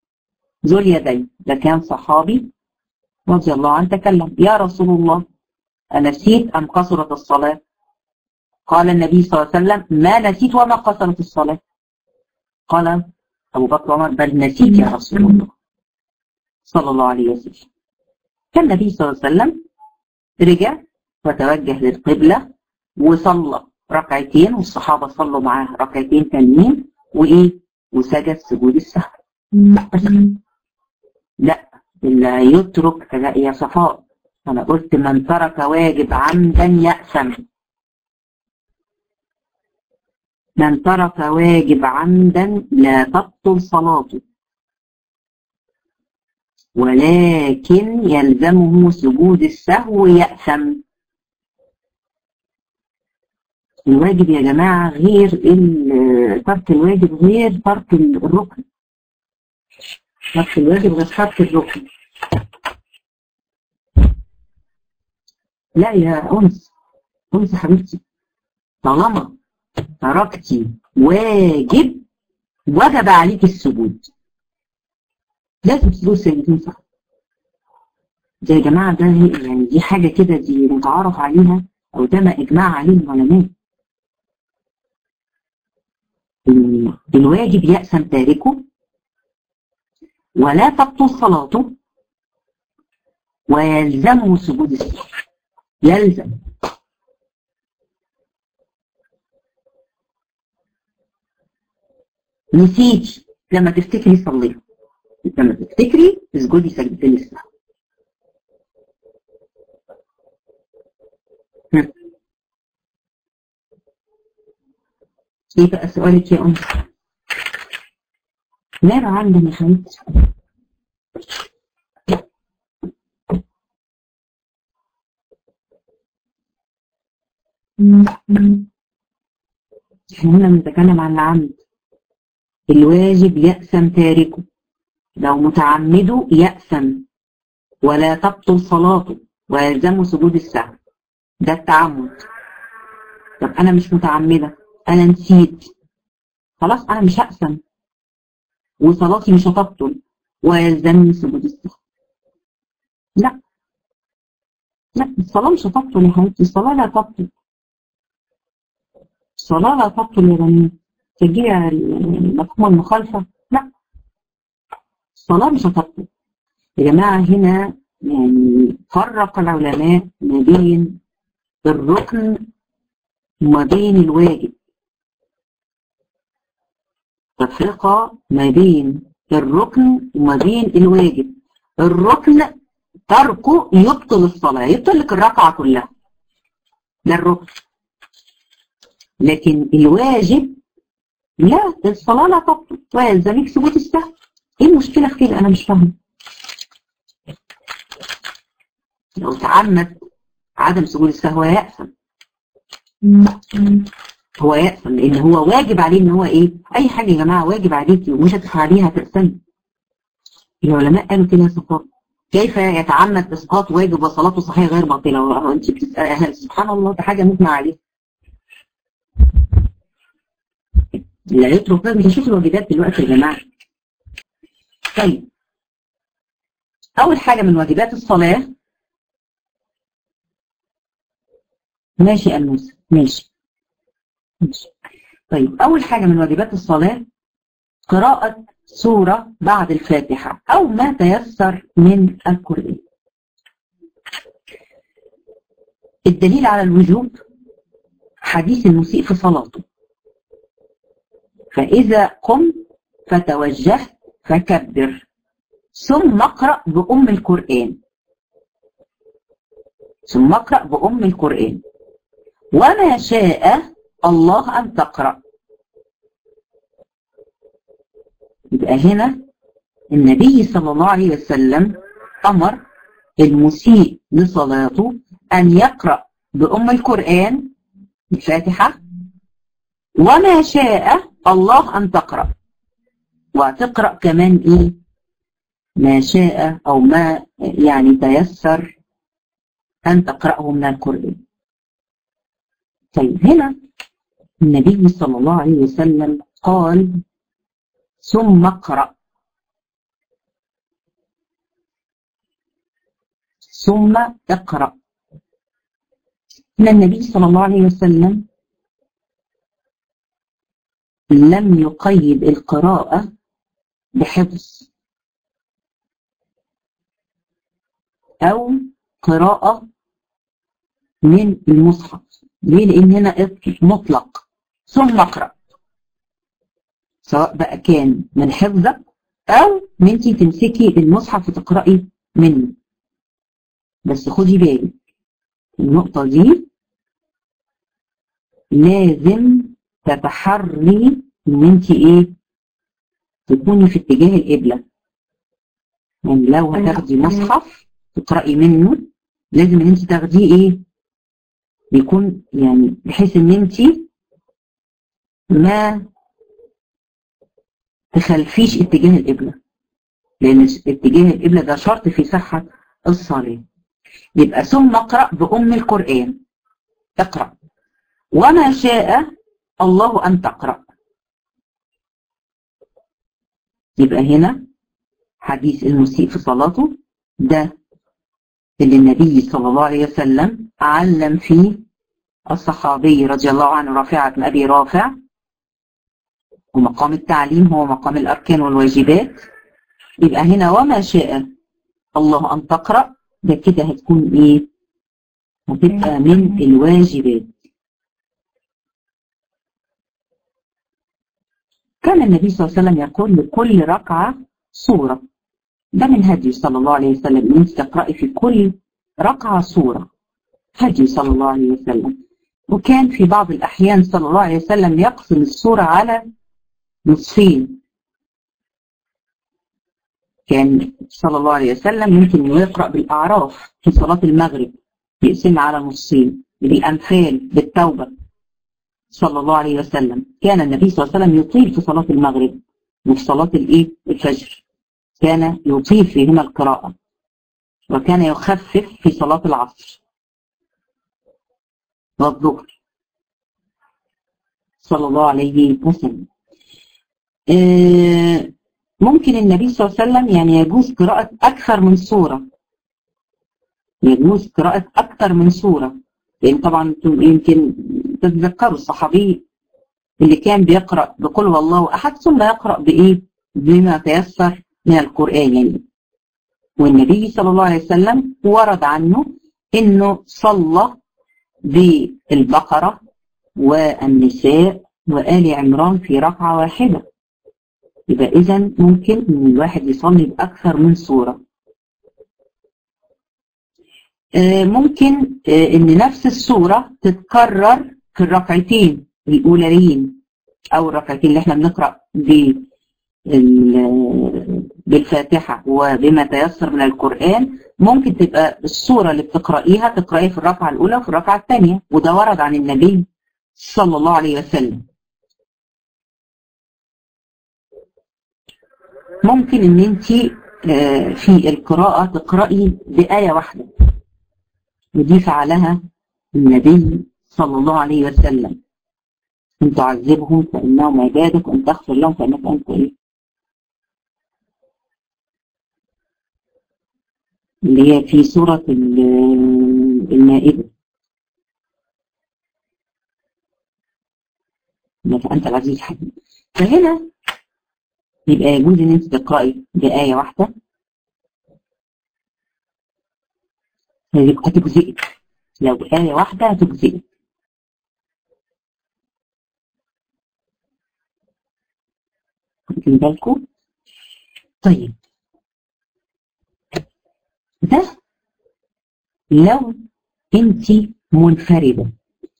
ذو اليدين ده كان صحابي رضي الله عنه تكلم يا رسول الله أنسيت أم قصرت الصلاة قال النبي صلى الله عليه وسلم ما نسيت وما قصرت الصلاة قال أبو بكر وعمر بل نسيت يا رسول الله صلى الله عليه وسلم فالنبي صلى الله عليه وسلم رجع وتوجه للقبلة وصلى ركعتين والصحابة صلوا معاه ركعتين تانيين وإيه وسجد سجود السهو بس لا اللي يترك لا يا صفاء أنا قلت من ترك واجب عمدا يأثم من ترك واجب عمدا لا تبطل صلاته ولكن يلزمه سجود السهو يأثم الواجب يا جماعة غير ترك الواجب غير ترك الركن ترك الواجب غير ترك الركن لا يا أنس أنس حبيبتي طالما تركتي واجب وجب عليك السجود لازم تسجد سجدتين صح ده يا جماعة ده يعني دي حاجة كده دي متعارف عليها أو ده ما إجماع عليه العلماء الواجب يأسم تاركه ولا تبطل صلاته ويلزمه سجود السجود يلزم نسيتي لما تفتكري صليها لما تفتكري اسجدي سجدتين السهو ايه بقى سؤالك يا ام نار عندنا يا حبيبتي احنا هنا بنتكلم عن العمد الواجب يأسم تاركه لو متعمده يأسم ولا تبطل صلاته ويلزمه سجود السهو ده التعمد طب انا مش متعمده انا نسيت خلاص انا مش هأسم وصلاتي مش هتبطل ويلزمني سجود السهو لا لا الصلاة مش هتبطل يا حبيبتي الصلاة لا تبطل الصلاة لا تبطل يا بنات تجي مفهوم المخالفة لا الصلاة مش هتبطل يا جماعة هنا يعني فرق العلماء ما بين الركن وما بين الواجب تفرقة ما بين الركن وما بين الواجب الركن تركه يبطل الصلاة يبطل لك الركعة كلها ده الركن لكن الواجب لا الصلاة لا تبطل ويلزمك سجود السهو ايه المشكلة في كده انا مش فاهمه لو تعمد عدم سجود السهو يأثم هو يأثم لان هو واجب عليه ان هو ايه اي حاجة يا جماعة واجب عليكي ومش هتفعليها تأثمي العلماء قالوا كده يا صفاء كيف يتعمد اسقاط واجب وصلاته صحيحه غير باطله انت بتسال سبحان الله ده حاجه مجمع عليها لا يترك مش هشوف الواجبات دلوقتي يا جماعه طيب اول حاجه من واجبات الصلاه ماشي يا موسى ماشي ماشي طيب اول حاجه من واجبات الصلاه قراءه سورة بعد الفاتحة أو ما تيسر من القرآن الدليل على الوجوب حديث المسيء في صلاته فإذا قم فتوجهت فكبر ثم اقرأ بأم القرآن ثم اقرأ بأم القرآن وما شاء الله أن تقرأ يبقى هنا النبي صلى الله عليه وسلم أمر المسيء لصلاته أن يقرأ بأم القرآن الفاتحة وما شاء الله أن تقرأ وتقرأ كمان إيه ما شاء أو ما يعني تيسر أن تقرأه من القرآن طيب هنا النبي صلى الله عليه وسلم قال ثم اقرأ ثم اقرأ أن النبي صلى الله عليه وسلم لم يقيد القراءة بحفظ أو قراءة من المصحف ليه؟ لأن هنا مطلق ثم اقرأ سواء بقى كان من حفظك أو من انت تمسكي المصحف وتقرأي منه بس خدي بالك النقطة دي لازم تتحري ان انت ايه تكوني في اتجاه القبلة يعني لو هتاخدي مصحف تقرأي منه لازم ان انت تاخديه ايه يكون يعني بحيث ان انت ما تخلفيش اتجاه القبلة لان اتجاه القبلة ده شرط في صحة الصلاة يبقى ثم اقرأ بأم القرآن اقرأ وما شاء الله أن تقرأ يبقى هنا حديث المسيء في صلاته ده اللي النبي صلى الله عليه وسلم علم فيه الصحابي رضي الله عنه رافعة بن أبي رافع ومقام التعليم هو مقام الأركان والواجبات يبقى هنا وما شاء الله أن تقرأ ده كده هتكون إيه هتبقى من الواجبات كان النبي صلى الله عليه وسلم يقول لكل ركعة سورة ده من هدي صلى الله عليه وسلم انت تقرأي في كل ركعة سورة هدي صلى الله عليه وسلم وكان في بعض الأحيان صلى الله عليه وسلم يقسم السورة على نصفين كان صلى الله عليه وسلم يمكن انه يقرأ بالأعراف في صلاة المغرب يقسمها على نصين بالأنفال بالتوبة صلى الله عليه وسلم كان النبي صلى الله عليه وسلم يطيل في صلاة المغرب وفي صلاة الايه الفجر كان يطيل فيهما القراءة وكان يخفف في صلاة العصر والظهر صلى الله عليه وسلم ممكن النبي صلى الله عليه وسلم يعني يجوز قراءة أكثر من سورة يجوز قراءة أكثر من سورة لأن طبعا يمكن تتذكروا الصحابي اللي كان بيقرأ بقول والله أحد ثم يقرأ بإيه بما تيسر من القرآن يعني والنبي صلى الله عليه وسلم ورد عنه إنه صلى بالبقرة والنساء وآل عمران في ركعة واحدة يبقى إذا ممكن إن الواحد يصلي بأكثر من سورة ممكن إن نفس السورة تتكرر في الركعتين الأولين أو الركعتين اللي احنا بنقرأ بالفاتحة وبما تيسر من القرآن ممكن تبقى السورة اللي بتقرأيها تقرأيها في الركعة الأولى وفي الركعة الثانية وده ورد عن النبي صلى الله عليه وسلم ممكن ان انت في القراءة تقرأي بآية واحدة ودي فعلها النبي صلى الله عليه وسلم ان تعذبهم فإنهم عبادك وان تغفر لهم فإنك أنت إيه اللي هي في سورة المائدة فأنت العزيز الحكيم فهنا يبقى يجوز ان انت تقرأي بآية واحدة هتجزئك لو آية واحدة هتجزئك واخدين بالكم طيب ده لو انت منفردة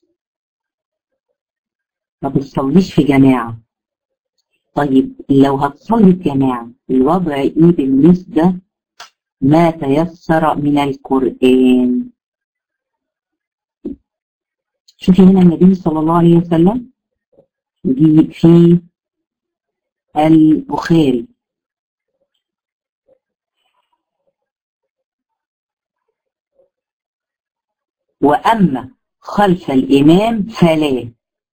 ما بتصليش في جماعة طيب لو هتصلي في جماعة الوضع ايه بالنسبة ما تيسر من القرآن شوفي هنا النبي صلى الله عليه وسلم دي في البخاري وأما خلف الإمام فلا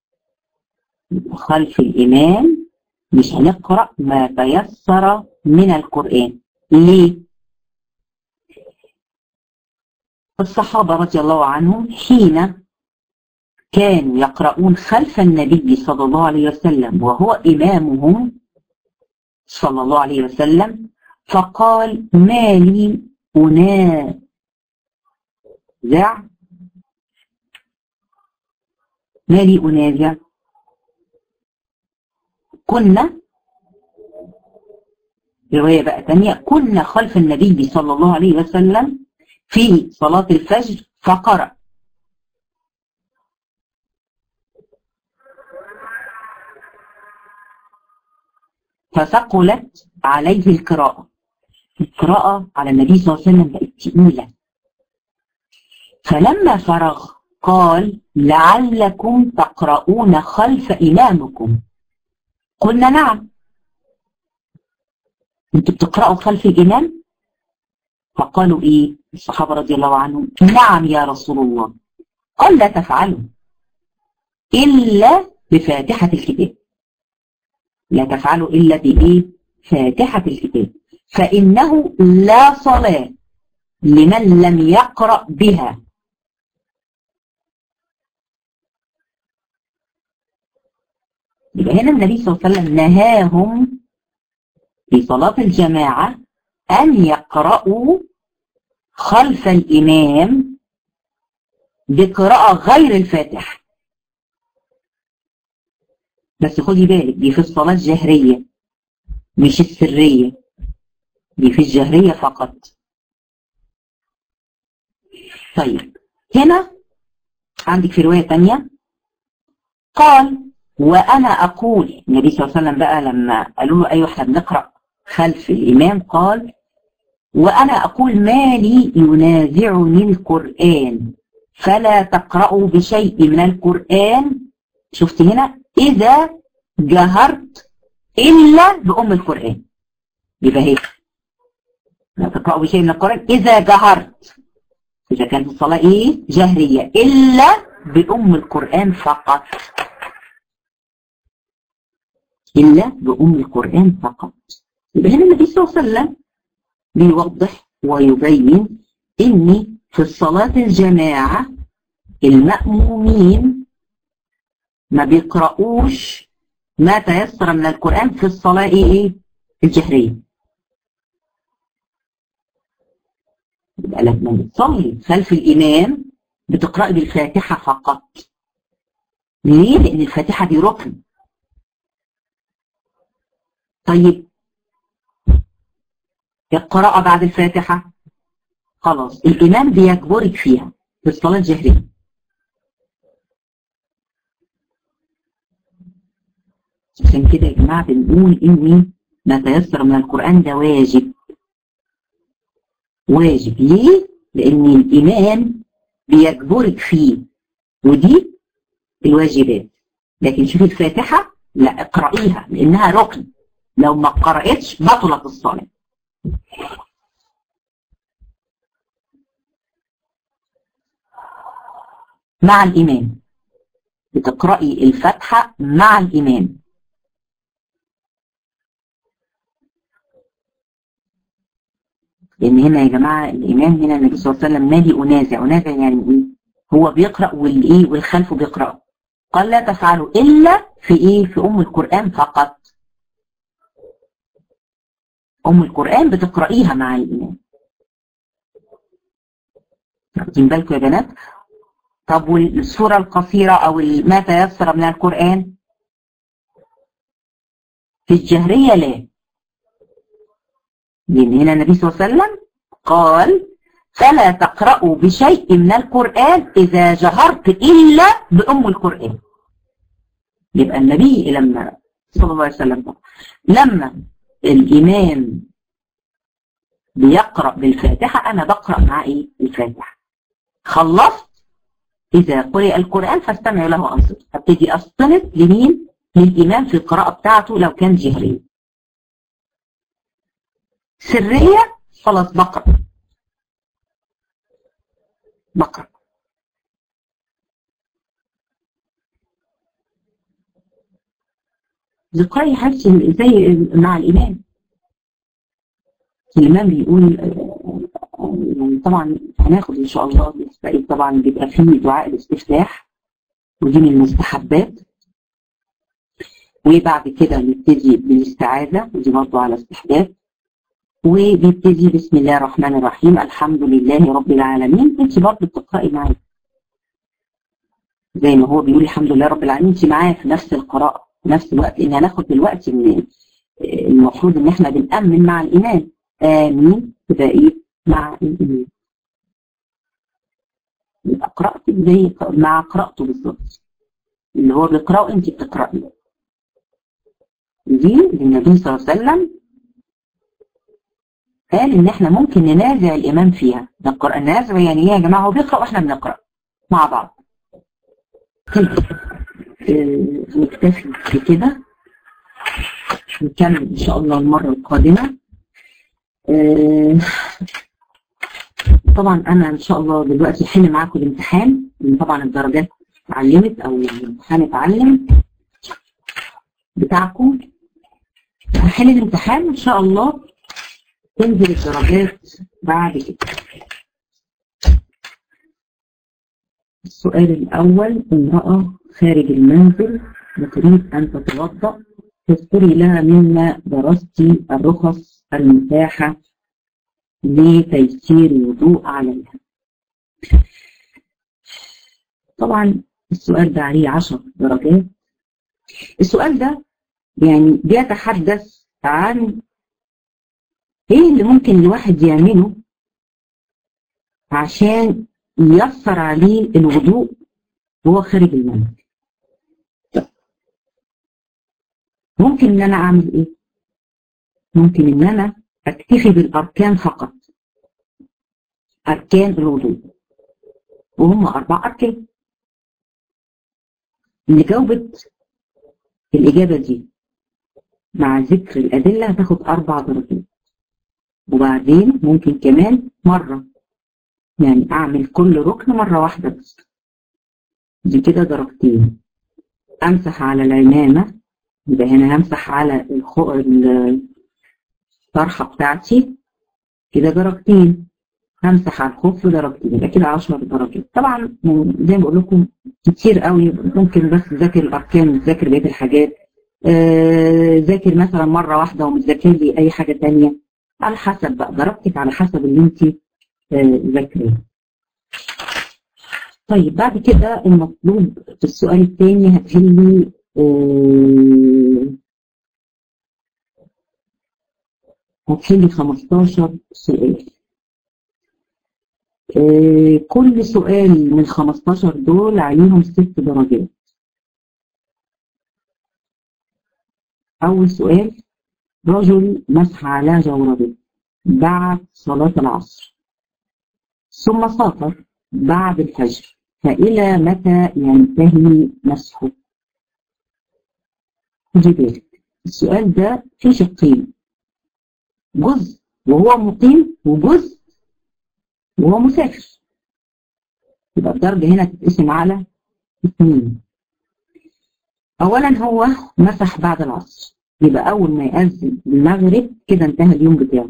خلف الإمام مش هنقرأ ما تيسر من القرآن ليه؟ الصحابة رضي الله عنهم حين كانوا يقرؤون خلف النبي صلى الله عليه وسلم وهو إمامهم صلى الله عليه وسلم فقال ما لي أنازع ما لي أنازع كنا رواية بقى تانية كنا خلف النبي صلى الله عليه وسلم في صلاة الفجر فقرأ فثقلت عليه القراءة القراءة على النبي صلى الله عليه وسلم بقت تقيلة فلما فرغ قال لعلكم تقرؤون خلف إمامكم قلنا نعم انتوا بتقرأوا خلف الإمام فقالوا إيه الصحابة رضي الله عنهم نعم يا رسول الله قال لا تفعلوا إلا بفاتحة الكتاب لا تفعلوا إلا بإيه فاتحة الكتاب فإنه لا صلاة لمن لم يقرأ بها يبقى هنا النبي صلى الله عليه وسلم نهاهم في صلاة الجماعة أن يقرأوا خلف الإمام بقراءة غير الفاتحة بس خدي بالك دي في الصلاة الجهرية مش السرية دي في الجهرية فقط طيب هنا عندك في رواية تانية قال وأنا أقول النبي صلى الله عليه وسلم بقى لما قالوا له أيوة احنا بنقرأ خلف الإمام قال وأنا أقول ما لي ينازعني القرآن فلا تقرأوا بشيء من القرآن شفت هنا إذا جهرت إلا بأم القرآن يبقى هيك لا تقرأوا بشيء من القرآن إذا جهرت إذا كانت الصلاة إيه جهرية إلا بأم القرآن فقط إلا بأم القرآن فقط يبقى هنا النبي صلى الله عليه وسلم بيوضح ويبين إن في الصلاة الجماعة المأمومين ما بيقرؤوش ما تيسر من القرآن في الصلاة إيه الجهرية يبقى لما بتصلي خلف الإمام بتقرأي بالفاتحة فقط ليه؟ لأن الفاتحة دي ركن طيب القراءة بعد الفاتحة خلاص الإمام بيجبرك فيها في الصلاة الجهرية عشان كده يا جماعة بنقول إن ما تيسر من القرآن ده واجب واجب ليه؟ لأن الإمام بيجبرك فيه ودي الواجبات لكن شوف الفاتحة لا اقرأيها لأنها ركن لو ما قرأتش بطلت الصلاة مع الإمام بتقرأي الفاتحة مع الإمام لأن هنا يا جماعة الإمام هنا النبي صلى الله عليه وسلم مالي أنازع أنازع يعني إيه؟ هو بيقرأ والإيه والخلف بيقرأ قال لا تفعلوا إلا في إيه في أم القرآن فقط أم القرآن بتقرأيها مع الإمام واخدين بالكم يا بنات طب والسورة القصيرة أو ما تيسر من القرآن في الجهرية لا لأن هنا النبي صلى الله عليه وسلم قال فلا تقرأوا بشيء من القرآن إذا جهرت إلا بأم القرآن يبقى النبي لما صلى الله عليه وسلم لما الإمام بيقرأ بالفاتحة أنا بقرأ مع إيه الفاتحة خلصت إذا قرئ القرآن فاستمعوا له وأنصتوا أبتدي أستند لمين للإمام في القراءة بتاعته لو كان جهرية سرية خلاص بقرأ بقرأ ذكري حبسي زي مع الإمام الإمام بيقول يعني طبعا هناخد إن شاء الله طبعا بيبقى فيه دعاء الاستفتاح ودي من المستحبات وبعد كده نبتدي بالاستعاذة ودي برضه على استحباب وبيبتدي بسم الله الرحمن الرحيم الحمد لله رب العالمين انت برضه بتقرأي معايا زي ما هو بيقول الحمد لله رب العالمين انت معايا في نفس القراءة في نفس الوقت ان هناخد دلوقتي من المفروض ان احنا بنأمن مع الإمام آمين تبقى ايه مع الإمام يبقى قراءتك زي مع قراءته بالظبط اللي هو بيقرأه انت بتقرأي دي للنبي صلى الله عليه وسلم قال ان احنا ممكن ننازع الامام فيها ده القرآن نازع يعني ايه يا جماعة هو بيقرأ واحنا بنقرأ مع بعض طيب آه، نكتفي بكده نكمل ان شاء الله المرة القادمة آه، طبعا انا ان شاء الله دلوقتي هحل معاكم الامتحان لان طبعا الدرجات اتعلمت او الامتحان اتعلم بتاعكم هحل الامتحان ان شاء الله تنزل الدرجات بعد كده السؤال الأول امرأة خارج المنزل وتريد أن تتوضأ تذكري لها مما درست الرخص المتاحة لتيسير الوضوء عليها طبعا السؤال ده عليه عشر درجات السؤال ده يعني بيتحدث عن ايه اللي ممكن الواحد يعمله عشان ييسر عليه الوضوء وهو خارج المنزل ممكن ان انا اعمل ايه ممكن ان انا اكتفي بالاركان فقط اركان الوضوء وهم اربع اركان اللي جاوبت الاجابه دي مع ذكر الادله هتاخد اربع درجات وبعدين ممكن كمان مره يعني اعمل كل ركن مره واحده بس دي كده درجتين امسح على العمامه يبقى هنا همسح على الخو... الطرحه بتاعتي كده درجتين همسح على الخف درجتين يبقى كده 10 درجات طبعا زي ما بقول لكم كتير قوي ممكن بس تذاكر الاركان تذاكر بقيه الحاجات آه ذاكر مثلا مره واحده ومش ذاكر لي اي حاجه ثانيه على حسب بقى درجتك على حسب اللي انت ذاكراه طيب بعد كده المطلوب في السؤال الثاني هتحلي آه هتحلي 15 سؤال آه كل سؤال من 15 دول عليهم ست درجات أول سؤال رجل مسح على جوربه بعد صلاة العصر ثم سافر بعد الفجر فإلى متى ينتهي مسحه خدي بالك السؤال ده فيه شقين جزء وهو مقيم وجزء وهو مسافر يبقى الدرجة هنا تتقسم على اثنين أولا هو مسح بعد العصر يبقى أول ما يأذن المغرب كده انتهى اليوم بتاعه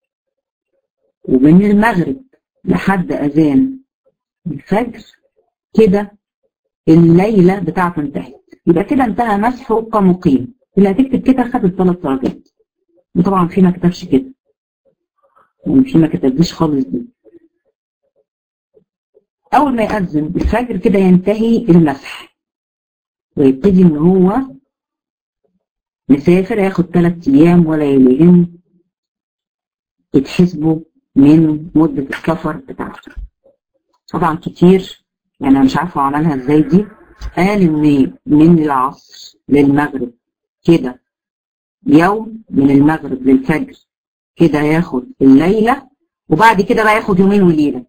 ومن المغرب لحد أذان الفجر كده الليلة بتاعته انتهت يبقى كده انتهى مسحه كمقيم اللي هتكتب كده خدت ثلاث درجات وطبعا في ما كتبش كده يعني في ما كتبليش خالص دي أول ما يأذن الفجر كده ينتهي المسح ويبتدي إن هو مسافر ياخد ثلاث أيام ولا يليهم يتحسبوا من مدة السفر بتاعته طبعا كتير يعني أنا مش عارفة عملها ازاي دي قال إن من العصر للمغرب كده يوم من المغرب للفجر كده ياخد الليلة وبعد كده بقى ياخد يومين وليلة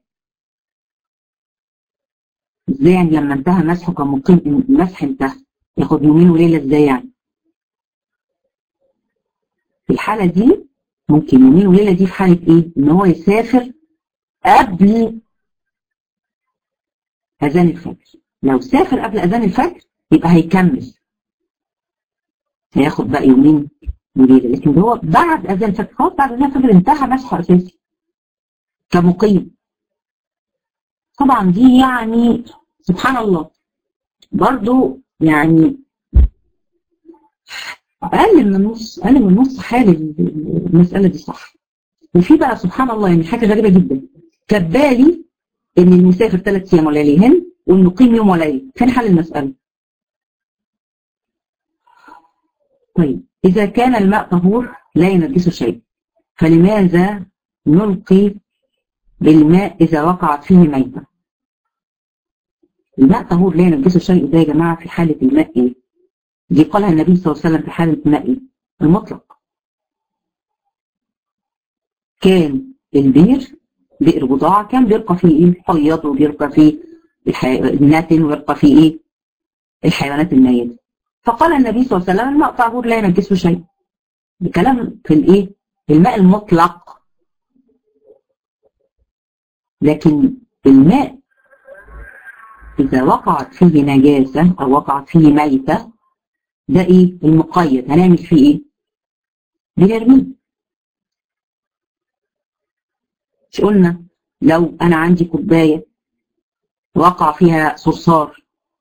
ازاي يعني لما انتهى مسحه كان مقيم المسح انتهى ياخد يومين وليلة ازاي يعني في الحالة دي ممكن يومين وليلة دي في حالة ايه ان هو يسافر قبل اذان الفجر لو سافر قبل اذان الفجر يبقى هيكمل هياخد بقى يومين وليلة لكن هو بعد اذان الفجر خلاص بعد اذان الفجر انتهى مسحه اساسي كمقيم طبعا دي يعني سبحان الله برضو يعني اقل من النص اقل من النص حال المساله دي صح وفي بقى سبحان الله يعني حاجه غريبه جدا كبالي ان المسافر ثلاث ايام ولياليهن والمقيم يوم وليله فين حل المساله طيب اذا كان الماء طهور لا ينجسه شيء فلماذا نلقي بالماء اذا وقعت فيه ميته الماء طهور لا ينجسه شيء ده يا جماعه في حاله الماء ايه دي قالها النبي صلى الله عليه وسلم في حالة الماء المطلق كان البير بئر بضاعة كان بيرقى فيه ايه حيض وبيرقى فيه الحي... الناتن ويرقى فيه ايه الحيوانات الميتة فقال النبي صلى الله عليه وسلم الماء طهور لا ينجسه شيء بكلام في الايه الماء المطلق لكن الماء إذا وقعت فيه نجاسة أو وقعت فيه ميتة ده ايه المقيد هنعمل فيه ايه بنرميه مش قلنا لو انا عندي كوبايه وقع فيها صرصار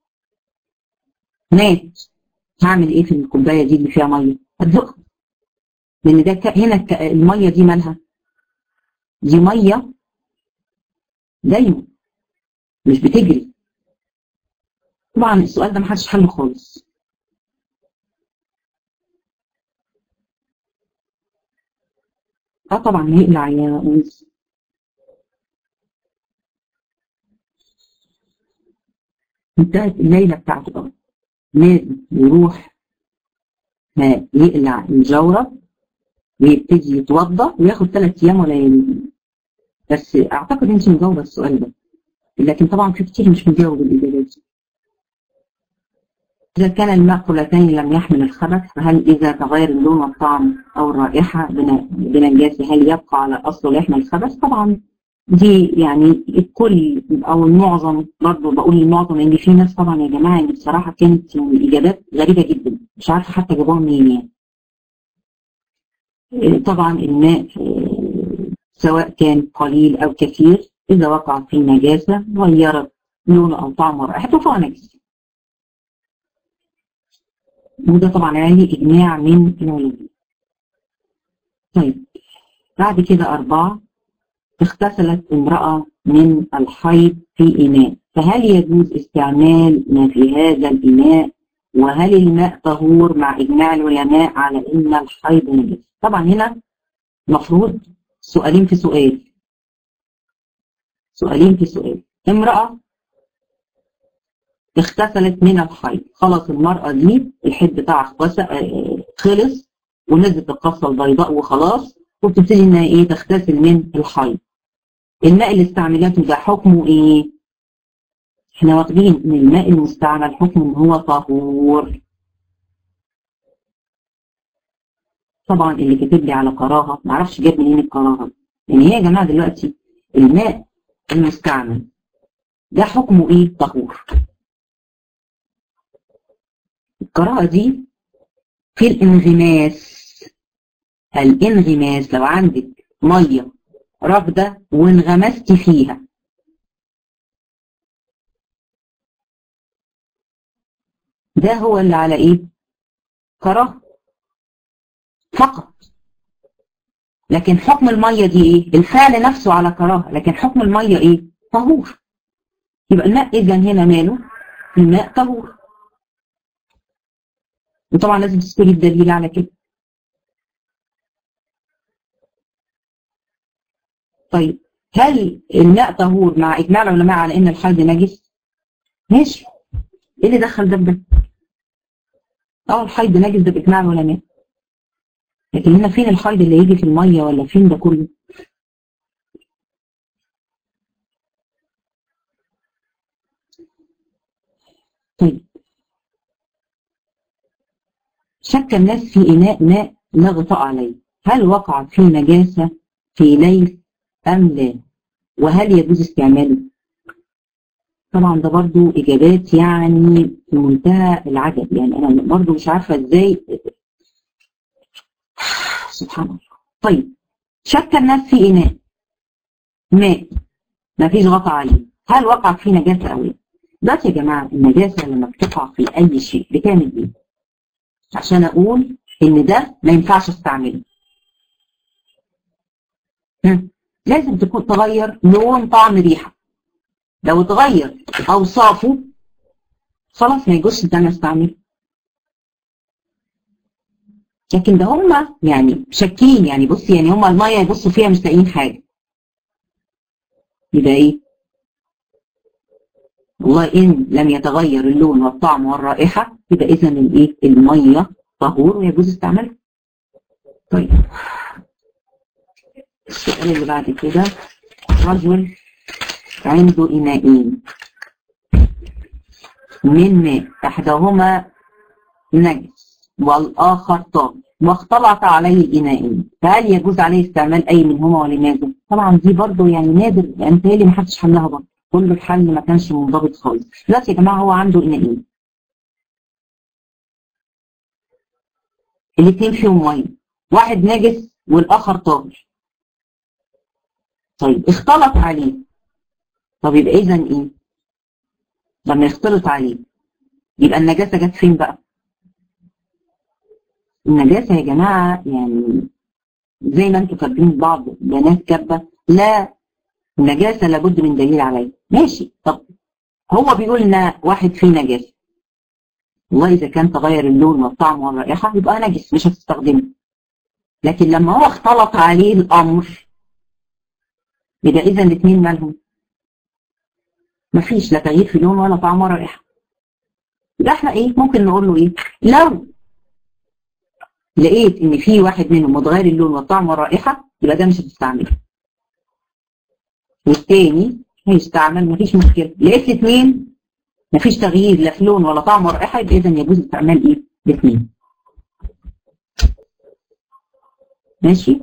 مات هعمل ايه في الكوبايه دي اللي فيها ميه هدلقها لان ده ك... هنا ك... الميه دي مالها دي ميه دايما مش بتجري طبعا السؤال ده محدش حله خالص اه طبعا هيقلع يا انس انتهت الليلة بتاعته بقى لازم يروح يقلع الجورب ويبتدي يتوضى وياخد ثلاث ايام ولا يومين بس اعتقد انت مجاوبه السؤال ده لكن طبعا في كتير مش مجاوب الاجابات دي إذا كان الماء قلتين لم يحمل الخبث فهل إذا تغير اللون والطعم أو الرائحة بنجاسة هل يبقى على أصله يحمل الخبث؟ طبعا دي يعني الكل أو المعظم برضه بقول المعظم إن في ناس طبعا يا جماعة يعني بصراحة كانت الإجابات غريبة جدا مش عارفة حتى جابوها منين يعني. طبعا الماء سواء كان قليل أو كثير إذا وقعت فيه نجاسة غيرت لونه أو طعمه ورائحته فهو نجس وده طبعا عليه إجماع من العلماء. طيب بعد كده أربعة اغتسلت امرأة من الحيض في إناء فهل يجوز استعمال ما في هذا الإناء وهل الماء طهور مع إجماع العلماء على إن الحيض نجس طبعا هنا مفروض سؤالين في سؤال سؤالين في سؤال امرأة اغتسلت من الحيض خلاص المرأة دي الحيض بتاعها خلص ونزلت القصة البيضاء وخلاص وبتبتدي انها ايه تغتسل من الحيض الماء اللي استعملته ده حكمه ايه احنا واخدين ان الماء المستعمل حكمه ان هو طهور طبعا اللي كاتب لي على كراهه معرفش جاب منين الكراهه يعني هي يا جماعه دلوقتي الماء المستعمل ده حكمه ايه طهور القراءة دي في الانغماس الانغماس لو عندك مية راكدة وانغمست فيها ده هو اللي على ايه كراهة فقط لكن حكم المية دي ايه الفعل نفسه على كراهة لكن حكم المية ايه طهور يبقى الماء اذا هنا ماله الماء طهور وطبعا لازم تذكري الدليل على كده طيب هل الماء طهور مع اجماع العلماء على ان الحيض نجس ماشي ايه اللي دخل ده بده اه الحيض نجس ده باجماع العلماء لكن هنا فين الحيض اللي يجي في الميه ولا فين ده كله طيب شك الناس في إناء ماء لا غطاء عليه هل وقعت فيه نجاسة في ليل أم لا وهل يجوز استعماله طبعا ده برضو إجابات يعني في منتهى العجب يعني أنا برضو مش عارفة إزاي سبحان الله طيب شك الناس في إناء ماء ما فيش غطاء عليه هل وقعت فيه نجاسة أو لا دلوقتي يا جماعة النجاسة لما بتقع في أي شيء بتعمل إيه؟ عشان أقول إن ده ما ينفعش استعمله. هم. لازم تكون تغير لون طعم ريحة. لو اتغير أوصافه خلاص ما يجوزش إن أنا أستعمله. لكن ده هم يعني شاكين يعني بصي يعني هم المية يبصوا فيها مش لاقيين حاجة. يبقى إيه؟ والله إن لم يتغير اللون والطعم والرائحة يبقى إذا الإيه؟ المية طهور ويجوز استعمالها. طيب السؤال اللي بعد كده رجل عنده إناءين من ماء إحداهما نجس والآخر طاهر واختلط عليه الإناءين فهل يجوز عليه استعمال أي منهما ولماذا؟ طبعا دي برضه يعني نادر يعني متهيألي محدش حلها برضه كل الحل ما كانش منضبط خالص دلوقتي يا جماعة هو عنده إناءين الاثنين فيهم ميه واحد نجس والآخر طاهر طيب اختلط عليه طب يبقى إذا إيه؟ لما يختلط عليه يبقى النجاسة جت فين بقى؟ النجاسة يا جماعة يعني زي ما انتم فاكرين بعض بنات كبة لا النجاسة لابد من دليل عليه ماشي طب هو بيقول ان واحد فيه نجاسة والله إذا كان تغير اللون والطعم والرائحة يبقى نجس مش هتستخدمه لكن لما هو اختلط عليه الأمر يبقى إذا الاثنين مالهم مفيش لا تغيير في لون ولا طعم ولا رائحة يبقى احنا ايه ممكن نقول له ايه لو لقيت ان في واحد منهم متغير اللون والطعم والرائحة يبقى ده مش هتستعمله والتاني هيستعمل مفيش مشكلة لقيت الاثنين مفيش تغيير لا في لون ولا طعم ولا رائحة يبقى اذا يجوز استعمال ايه الاثنين ماشي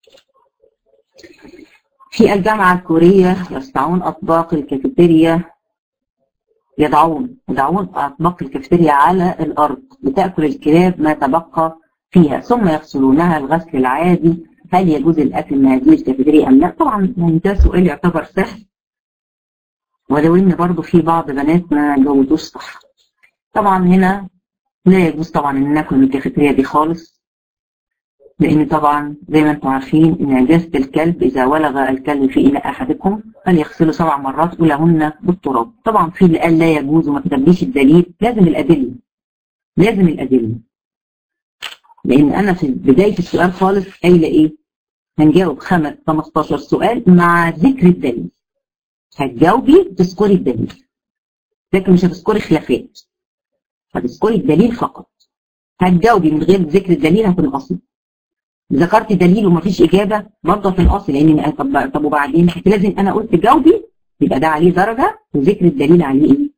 في الجامعة الكورية يصنعون أطباق الكافيتيريا يضعون يضعون أطباق الكافيتيريا على الأرض لتأكل الكلاب ما تبقى فيها ثم يغسلونها الغسل العادي هل يجوز الأكل من هذه الكافيتيريا أم لا؟ طبعا يعني ده سؤال يعتبر سهل ولو إن برضه في بعض بنات ما جاوبوش صح. طبعا هنا لا يجوز طبعا إن ناكل من الكافيتيريا دي خالص لأن طبعا زي ما انتم عارفين إن نجاسة الكلب إذا ولغ الكلب في إناء أحدكم فليغسله سبع مرات أولهن بالتراب طبعا في اللي قال لا يجوز وما كتبليش الدليل لازم الأدلة لازم الأدلة لأن أنا في بداية السؤال خالص قايلة إيه؟ هنجاوب خمس 15 سؤال مع ذكر الدليل هتجاوبي تذكري الدليل لكن مش هتذكري خلافات هتذكري الدليل فقط هتجاوبي من غير ذكر الدليل هتنقصي ذكرت دليل ومفيش اجابه برضه هتنقصي لان طب طب وبعدين لازم انا قلت جاوبي يبقى ده عليه درجه وذكر الدليل عليه ايه؟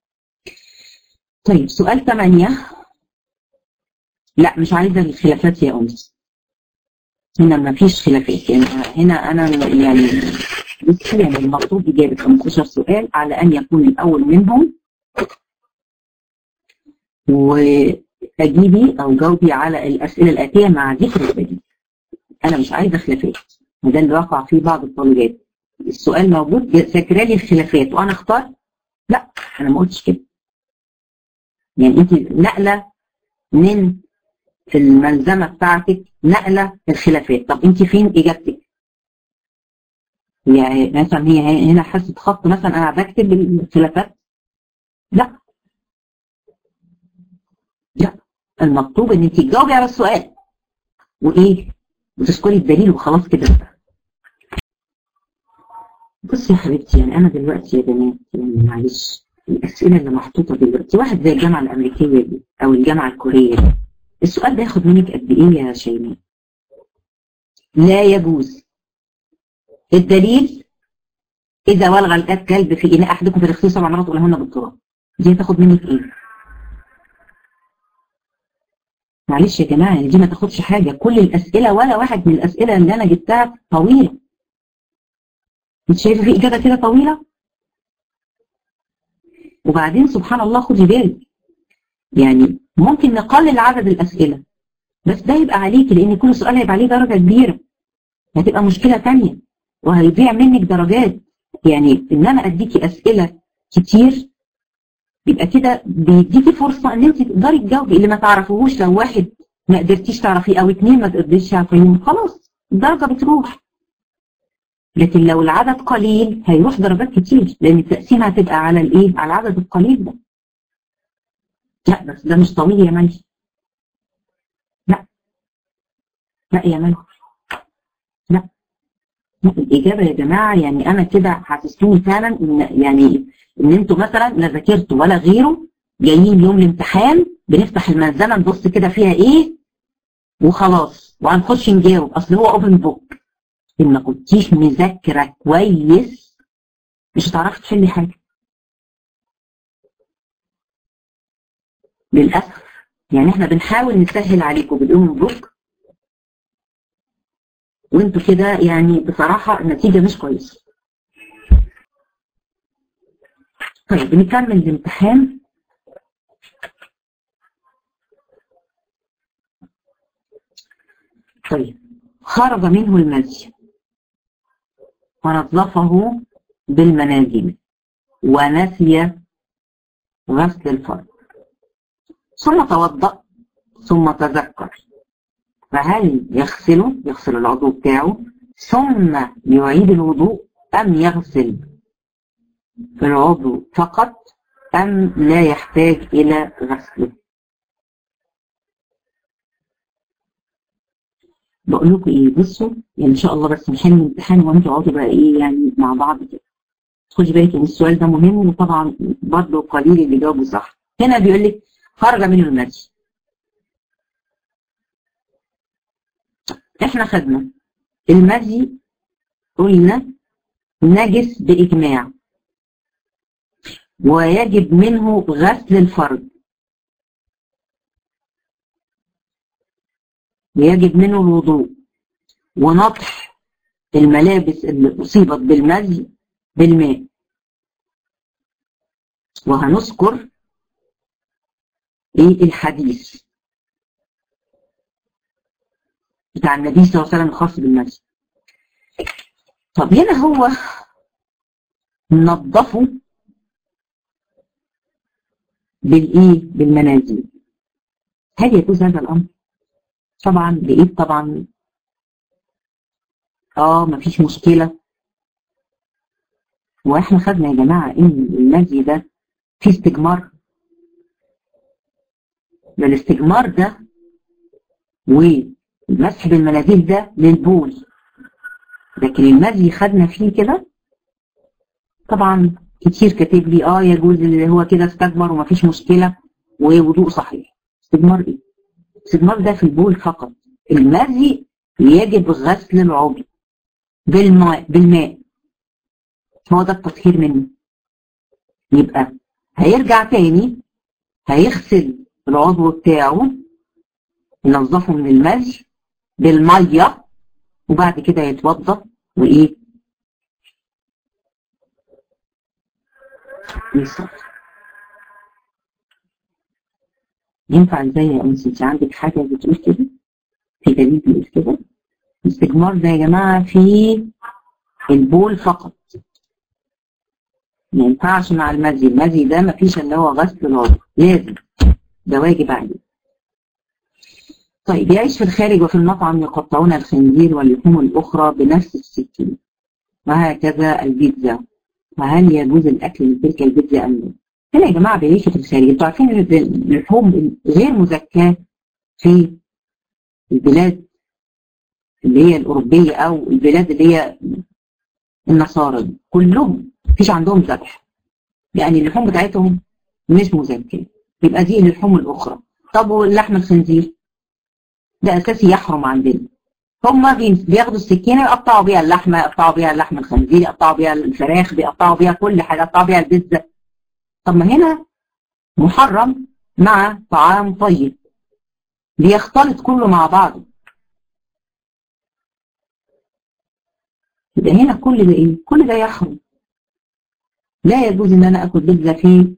طيب سؤال 8 لا مش عايزه الخلافات يا انس هنا ما فيش خلافات يعني هنا انا يعني بصي يعني المطلوب اجابه 15 سؤال على ان يكون الاول منهم وتجيبي او جاوبي على الاسئله الاتيه مع ذكر الدليل انا مش عايزه خلافات وده اللي وقع فيه بعض الطالبات السؤال موجود ذاكره لي الخلافات وانا اختار لا انا ما قلتش كده يعني انت نقله من في الملزمه بتاعتك نقله الخلافات طب انت فين اجابتك يعني مثلا هي هنا حاسه خط مثلا انا بكتب الخلافات لا لا المطلوب ان انت تجاوبي على السؤال وايه وتذكري الدليل وخلاص كده بصي يا حبيبتي يعني انا دلوقتي يا بنات يعني معلش الاسئله اللي محطوطه دلوقتي واحد زي الجامعه الامريكيه دي او الجامعه الكوريه دي السؤال ده ياخد منك قد ايه يا شيماء لا يجوز الدليل اذا ولغ الكلب كلب في اناء احدكم فليغسله سبع مرات ولهن بالتراب دي هتاخد منك ايه معلش يا جماعه يعني دي ما تاخدش حاجه كل الاسئله ولا واحد من الاسئله اللي انا جبتها طويله انت شايفه في اجابه كده طويله وبعدين سبحان الله خدي بالك يعني ممكن نقلل عدد الاسئله بس ده يبقى عليكي لان كل سؤال هيبقى عليه درجه كبيره هتبقى مشكله ثانيه وهيضيع منك درجات يعني ان انا اديكي اسئله كتير يبقى كده بيديكي فرصة ان انت تقدري تجاوبي اللي ما تعرفوهوش لو واحد ما قدرتيش تعرفيه او اتنين ما تقدريش تعرفيهم خلاص الدرجة بتروح لكن لو العدد قليل هيروح درجات كتير لان التقسيمة هتبقى على الايه على العدد القليل ده لا بس ده مش طويل يا مالك لا لا يا مالك لا لا الإجابة يا جماعة يعني أنا كده حسستوني فعلا إن يعني إن أنتوا مثلا لا ذاكرتوا ولا غيره جايين يوم الامتحان بنفتح الملزمة نبص كده فيها إيه وخلاص وهنخش نجاوب أصل هو أوبن بوك إن ما كنتيش مذاكرة كويس مش هتعرفي تحلي حاجة للأسف يعني إحنا بنحاول نسهل عليكم بالأوبن بوك وانتوا كده يعني بصراحة النتيجة مش كويسة طيب نكمل الامتحان طيب خرج منه المزي ونظفه بالمناديل ونسي غسل الفرد ثم توضأ ثم تذكر فهل يغسله يغسل العضو بتاعه ثم يعيد الوضوء أم يغسل العضو فقط أم لا يحتاج إلى غسله بقول لكم ايه بصوا يعني ان شاء الله بس نحل الامتحان وانتوا اقعدوا بقى ايه يعني مع بعض كده خدي بالك ان السؤال ده مهم وطبعا برضه قليل اللي جاوبه صح هنا بيقول لك خرج منه المجي احنا خدنا المزي قلنا نجس بإجماع ويجب منه غسل الفرد ويجب منه الوضوء ونطح الملابس اللي أصيبت بالمزي بالماء وهنذكر ايه الحديث بتاع النبي صلى الله عليه وسلم الخاص بالمسجد طب هنا هو نظفه بالايه بالمنازل هل يجوز هذا الامر طبعا لقيت طبعا اه مفيش مشكله واحنا خدنا يا جماعه ان المزي ده فيه استجمار ده الاستجمار ده و المسح بالمناديل ده للبول لكن المزي خدنا فيه كده طبعا كتير كاتب لي اه يجوز اللي هو كده استجمر ومفيش مشكلة ووضوء صحيح استجمار ايه استجمار ده في البول فقط المزي يجب غسل العضو بالماء بالماء هو ده التطهير منه يبقى هيرجع تاني هيغسل العضو بتاعه ينظفه من المزي بالميه وبعد كده يتوضا وايه يصلي ينفع ازاي يا انس انت عندك حاجه بتقول كده في دليل بيقول كده الاستجمار ده يا جماعه في البول فقط ما ينفعش مع المزي المزي ده ما فيش اللي هو غسل العضو لازم ده واجب عليه طيب يعيش في الخارج وفي المطعم يقطعون الخنزير واللحوم الأخرى بنفس السكين وهكذا البيتزا وهل يجوز الأكل من تلك البيتزا أم لا؟ هنا يا جماعة بيعيشوا في الخارج انتوا عارفين ان اللحوم غير مزكاة في البلاد اللي هي الأوروبية أو البلاد اللي هي النصارى كلهم مفيش عندهم ذبح يعني اللحوم بتاعتهم مش مزكاة يبقى دي اللحوم الأخرى طب واللحم الخنزير ده اساسي يحرم عندنا هم بياخدوا السكينه يقطعوا بيها اللحمه يقطعوا بيها اللحم الخنزير يقطعوا بيها الفراخ بيقطعوا بيها كل حاجه يقطعوا بيها البيتزا طب ما هنا محرم مع طعام طيب بيختلط كله مع بعضه يبقى هنا كل ده ايه كل ده يحرم لا يجوز ان انا اكل بيتزا في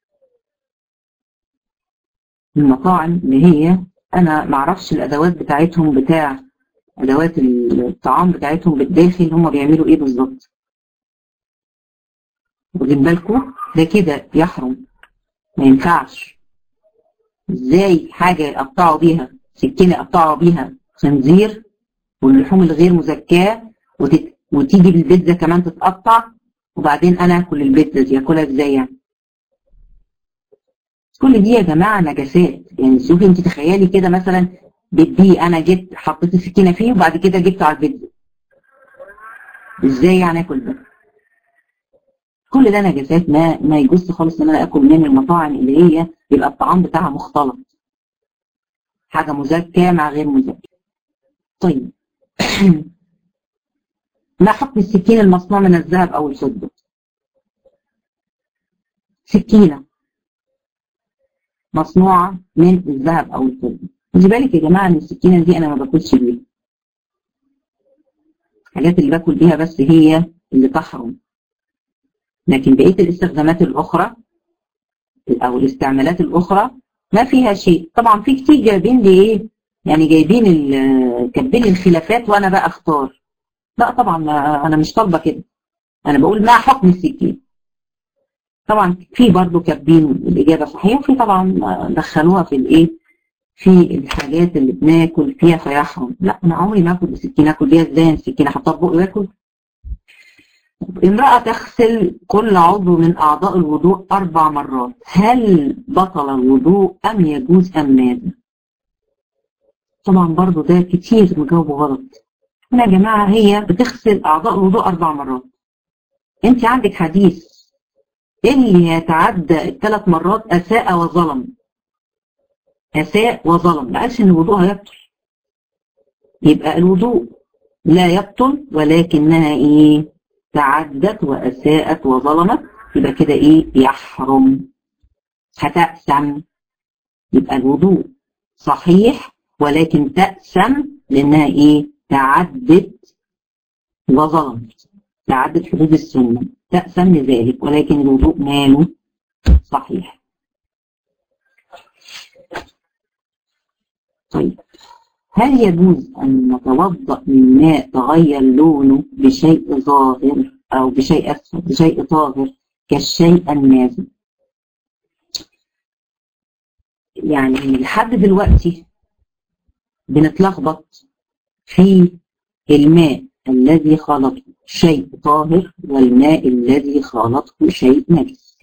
المطاعم اللي هي انا معرفش الادوات بتاعتهم بتاع ادوات الطعام بتاعتهم بالداخل هم بيعملوا ايه بالظبط واخدين بالكم ده كده يحرم ما ينفعش ازاي حاجة يقطعوا بيها سكينة يقطعوا بيها خنزير واللحوم الغير مزكاة وتت... وتيجي بالبيتزا كمان تتقطع وبعدين انا اكل البيتزا دي اكلها ازاي يعني كل دي يا جماعة نجاسات يعني شوفي انت تخيلي كده مثلا بدي انا جبت حطيت السكينة فيه وبعد كده جبته على البيتزا ازاي يعني اكل ده كل ده نجاسات ما ما يجوز خالص ان انا اكل من المطاعم اللي هي بيبقى الطعام بتاعها مختلط حاجة مزكاة مع غير مزكاة طيب ما حكم السكين المصنوع من الذهب او الفضة سكينة مصنوعة من الذهب او الفضة خدي بالك يا جماعة ان السكينة دي انا ما باكلش بيها الحاجات اللي باكل بيها بس هي اللي تحرم لكن بقية الاستخدامات الأخرى أو الاستعمالات الأخرى ما فيها شيء طبعا في كتير جايبين لي إيه يعني جايبين كاتبين الخلافات وأنا بقى أختار لا طبعا أنا مش طالبة كده أنا بقول ما حكم السكين طبعا في برضه كاتبين الإجابة صحيحة وفي طبعا دخلوها في الإيه في الحاجات اللي بناكل فيها فيحرم لا أنا عمري ما آكل بسكينة آكل بيها إزاي السكينة أحطها في بقي وآكل امرأة تغسل كل عضو من أعضاء الوضوء أربع مرات هل بطل الوضوء أم يجوز أم ماذا؟ طبعا برضو ده كتير مجاوبه غلط هنا يا جماعة هي بتغسل أعضاء الوضوء أربع مرات أنت عندك حديث اللي يتعدى الثلاث مرات أساء وظلم أساء وظلم ما قالش إن الوضوء هيبطل يبقى الوضوء لا يبطل ولكنها إيه تعدت وأساءت وظلمت يبقى كده إيه يحرم هتأسم يبقى الوضوء صحيح ولكن تأسم لأنها إيه تعدت وظلمت تعدت حدود السنة تأسم لذلك ولكن الوضوء ماله صحيح طيب هل يجوز أن نتوضأ من ماء تغير لونه بشيء ظاهر أو بشيء أسفل بشيء طاهر كالشيء النازل يعني لحد دلوقتي بنتلخبط في الماء الذي خلطه شيء طاهر والماء الذي خلطه شيء نجس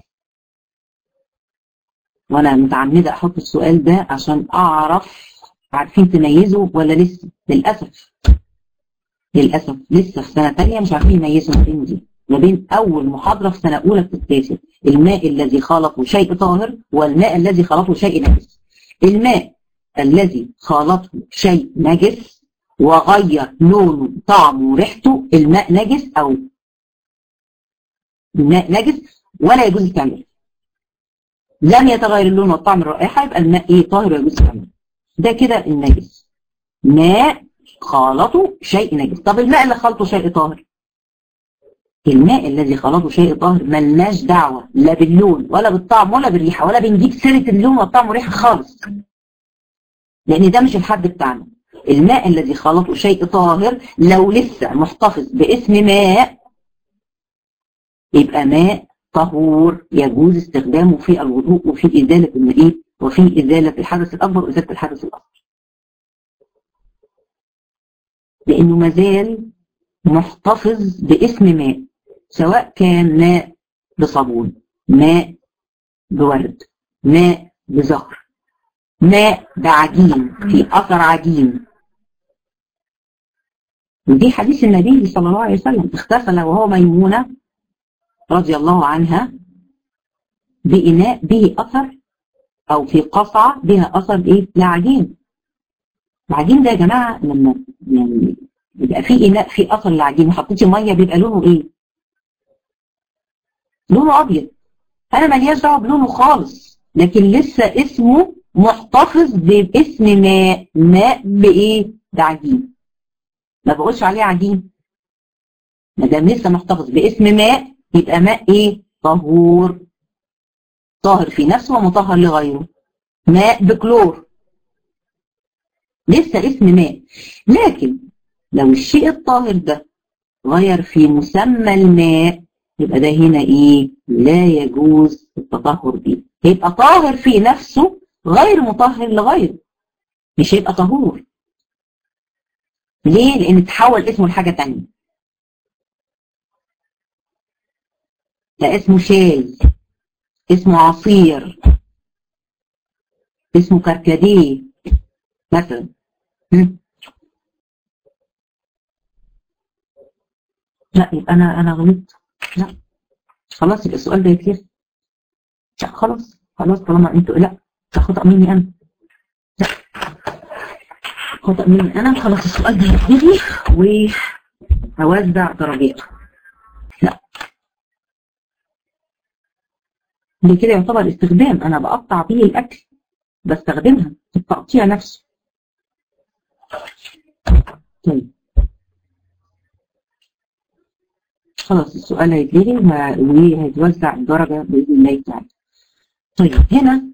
وانا متعمده احط السؤال ده عشان اعرف عارفين تميزوا ولا لسه للأسف للأسف لسه في سنة تانية مش عارفين يميزوا ما بين دي ما بين أول محاضرة في سنة أولى بتتاخد الماء الذي خلطه شيء طاهر والماء الذي خلطه شيء نجس الماء الذي خلطه شيء نجس وغير لونه طعمه وريحته الماء نجس أو الماء نجس ولا يجوز التعمير لم يتغير اللون والطعم الرائحة يبقى الماء ايه طاهر ويجوز التعمير ده كده النجس ماء خالطه شيء نجس طب الماء اللي خلطه شيء طاهر الماء الذي خلطه شيء طاهر ملناش دعوة لا باللون ولا بالطعم ولا بالريحة ولا بنجيب سيرة اللون والطعم والريحة خالص لأن ده مش الحد بتاعنا الماء الذي خلطه شيء طاهر لو لسه محتفظ باسم ماء يبقى ماء طهور يجوز استخدامه في الوضوء وفي إزالة الماء وفي إزالة الحدث الأكبر وإزالة الحدث الأصغر لأنه مازال محتفظ باسم ماء سواء كان ماء بصابون ماء بورد ماء بزهر ماء بعجين في أثر عجين ودي حديث النبي صلى الله عليه وسلم اغتسل وهو ميمونة رضي الله عنها بإناء به أثر أو في قصعة بها أثر إيه؟ لعجين العجين ده يا جماعة لما يعني يبقى في إناء في أثر العجين وحطيتي مية بيبقى لونه إيه؟ لونه أبيض أنا ملياش دعوة بلونه خالص لكن لسه اسمه محتفظ باسم ماء ماء بإيه؟ بعجين ما بقولش عليه عجين ما دام لسه محتفظ باسم ماء يبقى ماء إيه؟ طهور طاهر في نفسه ومطهر لغيره ماء بكلور لسه اسم ماء لكن لو الشيء الطاهر ده غير في مسمى الماء يبقى ده هنا ايه لا يجوز التطهر بيه هيبقى طاهر في نفسه غير مطهر لغيره مش هيبقى طهور ليه لان تحول اسمه لحاجه تانية ده اسمه شاي اسمه عصير اسمه كركديه مثلا لا يبقى انا انا غلطت لا خلاص يبقى السؤال ده يتلغي لا خلاص خلاص طالما انتوا لا ده خطأ مني انا لا خطأ مني انا خلاص السؤال ده يتلغي وهوزع درجاته لا دي كده يعتبر استخدام انا بقطع بيه الاكل بستخدمها التقطيع نفسه طيب خلاص السؤال هيتلغي وهيتوزع الدرجة بإذن الله تعالى. طيب هنا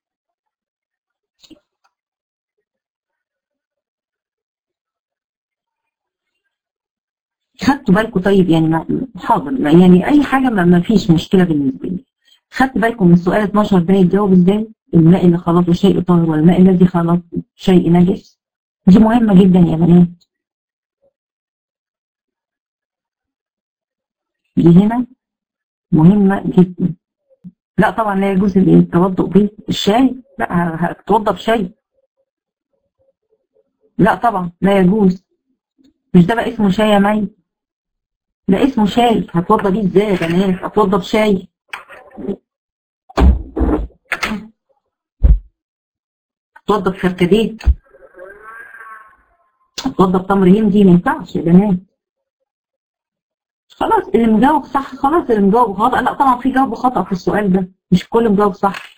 خدتوا بالكم طيب يعني ما حاضر يعني أي حاجة ما, ما فيش مشكلة بالنسبة لي. خدت بالكم من سؤال 12 ده يتجاوب ازاي؟ الماء اللي خلطه شيء طاهر والماء الذي خلط شيء نجس. دي مهمة جدا يا بنات. دي هنا مهمة جدا لا طبعا لا يجوز التوضؤ به الشاي لا هتوضى بشاي لا طبعا لا يجوز مش ده بقى اسمه شاي يا مي ده اسمه شاي هتوضى بيه ازاي يا بنات هتوضى بشاي هتوضى بكركديه هتوضى بتمر هندي ما ينفعش يا بنات خلاص اللي مجاوب صح خلاص اللي مجاوب خطأ لا طبعا في جاوب خطأ في السؤال ده مش كل مجاوب صح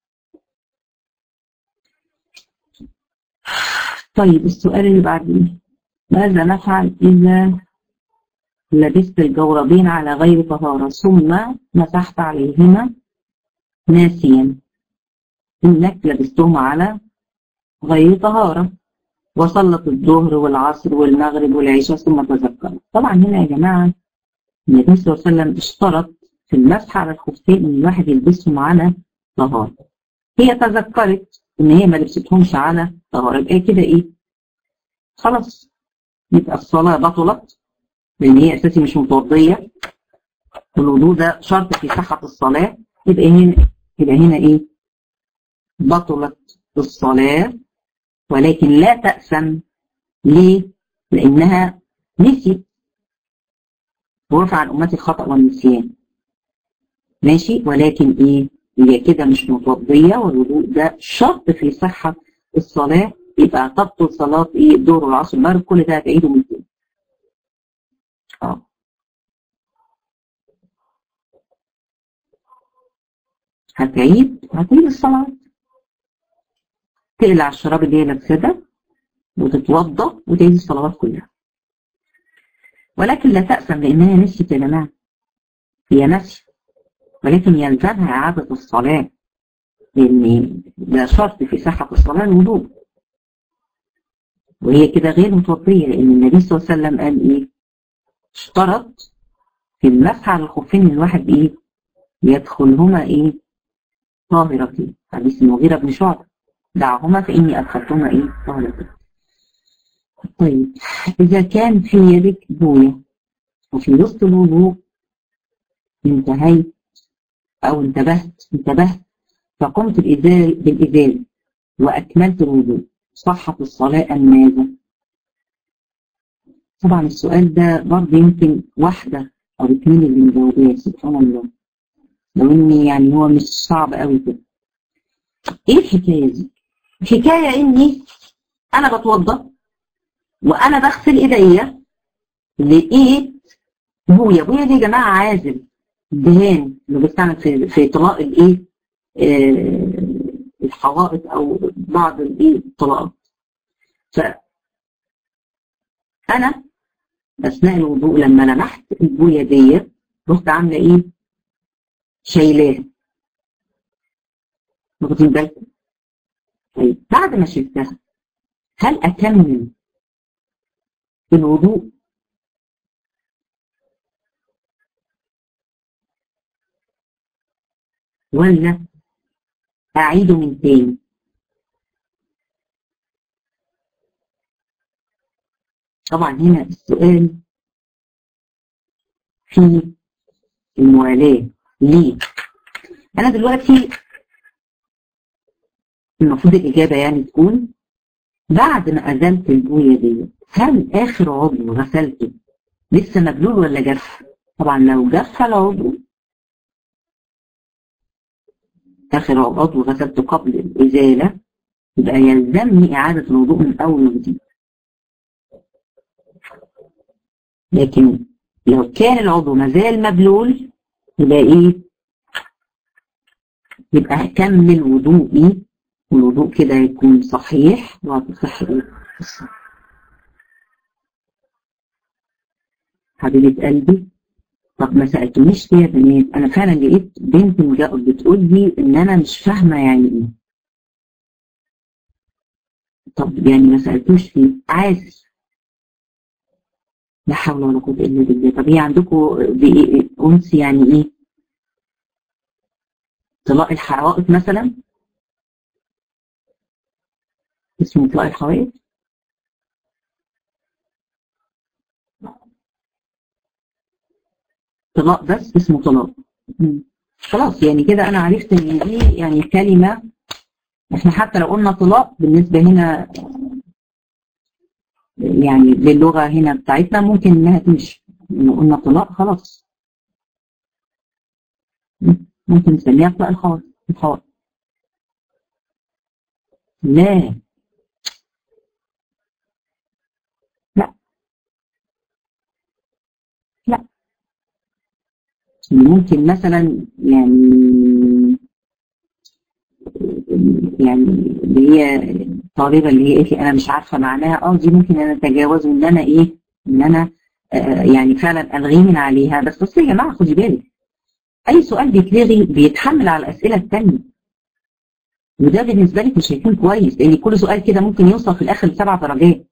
طيب السؤال اللي بعديه ماذا نفعل إذا لبست الجوربين على غير طهارة ثم مسحت عليهما ناسيا إنك لبستهما على غير طهارة وصلت الظهر والعصر والمغرب والعشاء ثم تذكرت طبعا هنا يا جماعة النبي صلى الله عليه وسلم اشترط في المسح على الخفين ان الواحد يلبسهم على طهارة هي تذكرت ان هي ما لبستهمش على طهارة يبقى كده ايه خلاص يبقى الصلاة بطلت لان هي اساسي مش متوضية والوضوء ده شرط في صحة الصلاة يبقى هنا يبقى هنا ايه بطلت الصلاة ولكن لا تأسم ليه؟ لأنها نسيت ورفع عن أمتي الخطأ والنسيان ماشي ولكن إيه؟ هي كده مش متوضية والوضوء ده شرط في صحة الصلاة يبقى تبطل صلاة إيه الظهر والعصر المغرب كل ده هتعيده من تاني. اه هتعيد هتعيد الصلاة تقلع الشراب اللي هي لابساه ده وتتوضا وتعيد الصلوات كلها ولكن لا تأسم لأنها نسيت يا جماعة هي نسي ولكن يلزمها إعادة الصلاة لأن ده شرط في صحة الصلاة الوضوء وهي كده غير متوضية لأن النبي صلى الله عليه وسلم قال إيه؟ اشترط في المسح على الخفين الواحد إيه؟ يدخلهما إيه؟ طاهرتين حديث المغيرة بن شعبة دعهما فإني أدخلتهما إيه؟ طاهرتين طيب إذا كان في يدك بوية وفي وسط الوضوء انتهيت أو انتبهت انتبهت فقمت بالإزال بالإزال وأكملت الوضوء صحت الصلاة أم ماذا؟ طبعا السؤال ده برضه يمكن واحدة أو اثنين اللي مجاوباه سبحان الله لو إني يعني هو مش صعب قوي كده إيه الحكاية دي؟ الحكاية إني أنا بتوضأ وأنا بغسل إيديا لقيت بويا بويا دي يا جماعة عازل دهان اللي بيستعمل في في طلاق الإيه؟ آه الحوائط او بعض الايه الطلاقات ف انا اثناء الوضوء لما لمحت البويه ديت رحت عامله ايه شايلاها واخدين بالكم طيب بعد ما شلتها هل اكمل الوضوء ولا أعيده من تاني طبعا هنا السؤال في الموالاة ليه؟ أنا دلوقتي المفروض الإجابة يعني تكون بعد ما أزلت البوية دي هل آخر عضو غسلته لسه مبلول ولا جف؟ طبعا لو جف العضو آخر عضو غسلته قبل الإزالة يبقى يلزمني إعادة الوضوء من أول وجديد لكن لو كان العضو مازال مبلول يبقى إيه؟ يبقى هكمل وضوئي والوضوء كده يكون صحيح وهتصح حبيبة قلبي طب ما سألتنيش ليه يا بنات أنا فعلا لقيت بنت بتقول لي إن أنا مش فاهمة يعني إيه طب يعني ما سألتوش ليه عادي لا حول ولا قوة إلا بالله طب هي عندكم أنس يعني إيه طلاق الحوائط مثلا اسمه طلاق الحوائط طلاق بس اسمه طلاق خلاص يعني كده انا عرفت ان دي يعني كلمة احنا حتى لو قلنا طلاق بالنسبة هنا يعني للغة هنا بتاعتنا ممكن انها تمشي لو قلنا طلاق خلاص ممكن نسميها طلاق الحوائط الحوائط لا لا لا ممكن مثلا يعني يعني اللي هي الطالبه اللي هي قالت لي انا مش عارفه معناها اه دي ممكن انا اتجاوز ان انا ايه ان انا آه يعني فعلا الغيه من عليها بس بصوا يا جماعه خدي بالك اي سؤال بيتلغي بيتحمل على الاسئله الثانيه وده بالنسبه لك مش هيكون كويس لان كل سؤال كده ممكن يوصل في الاخر لسبع درجات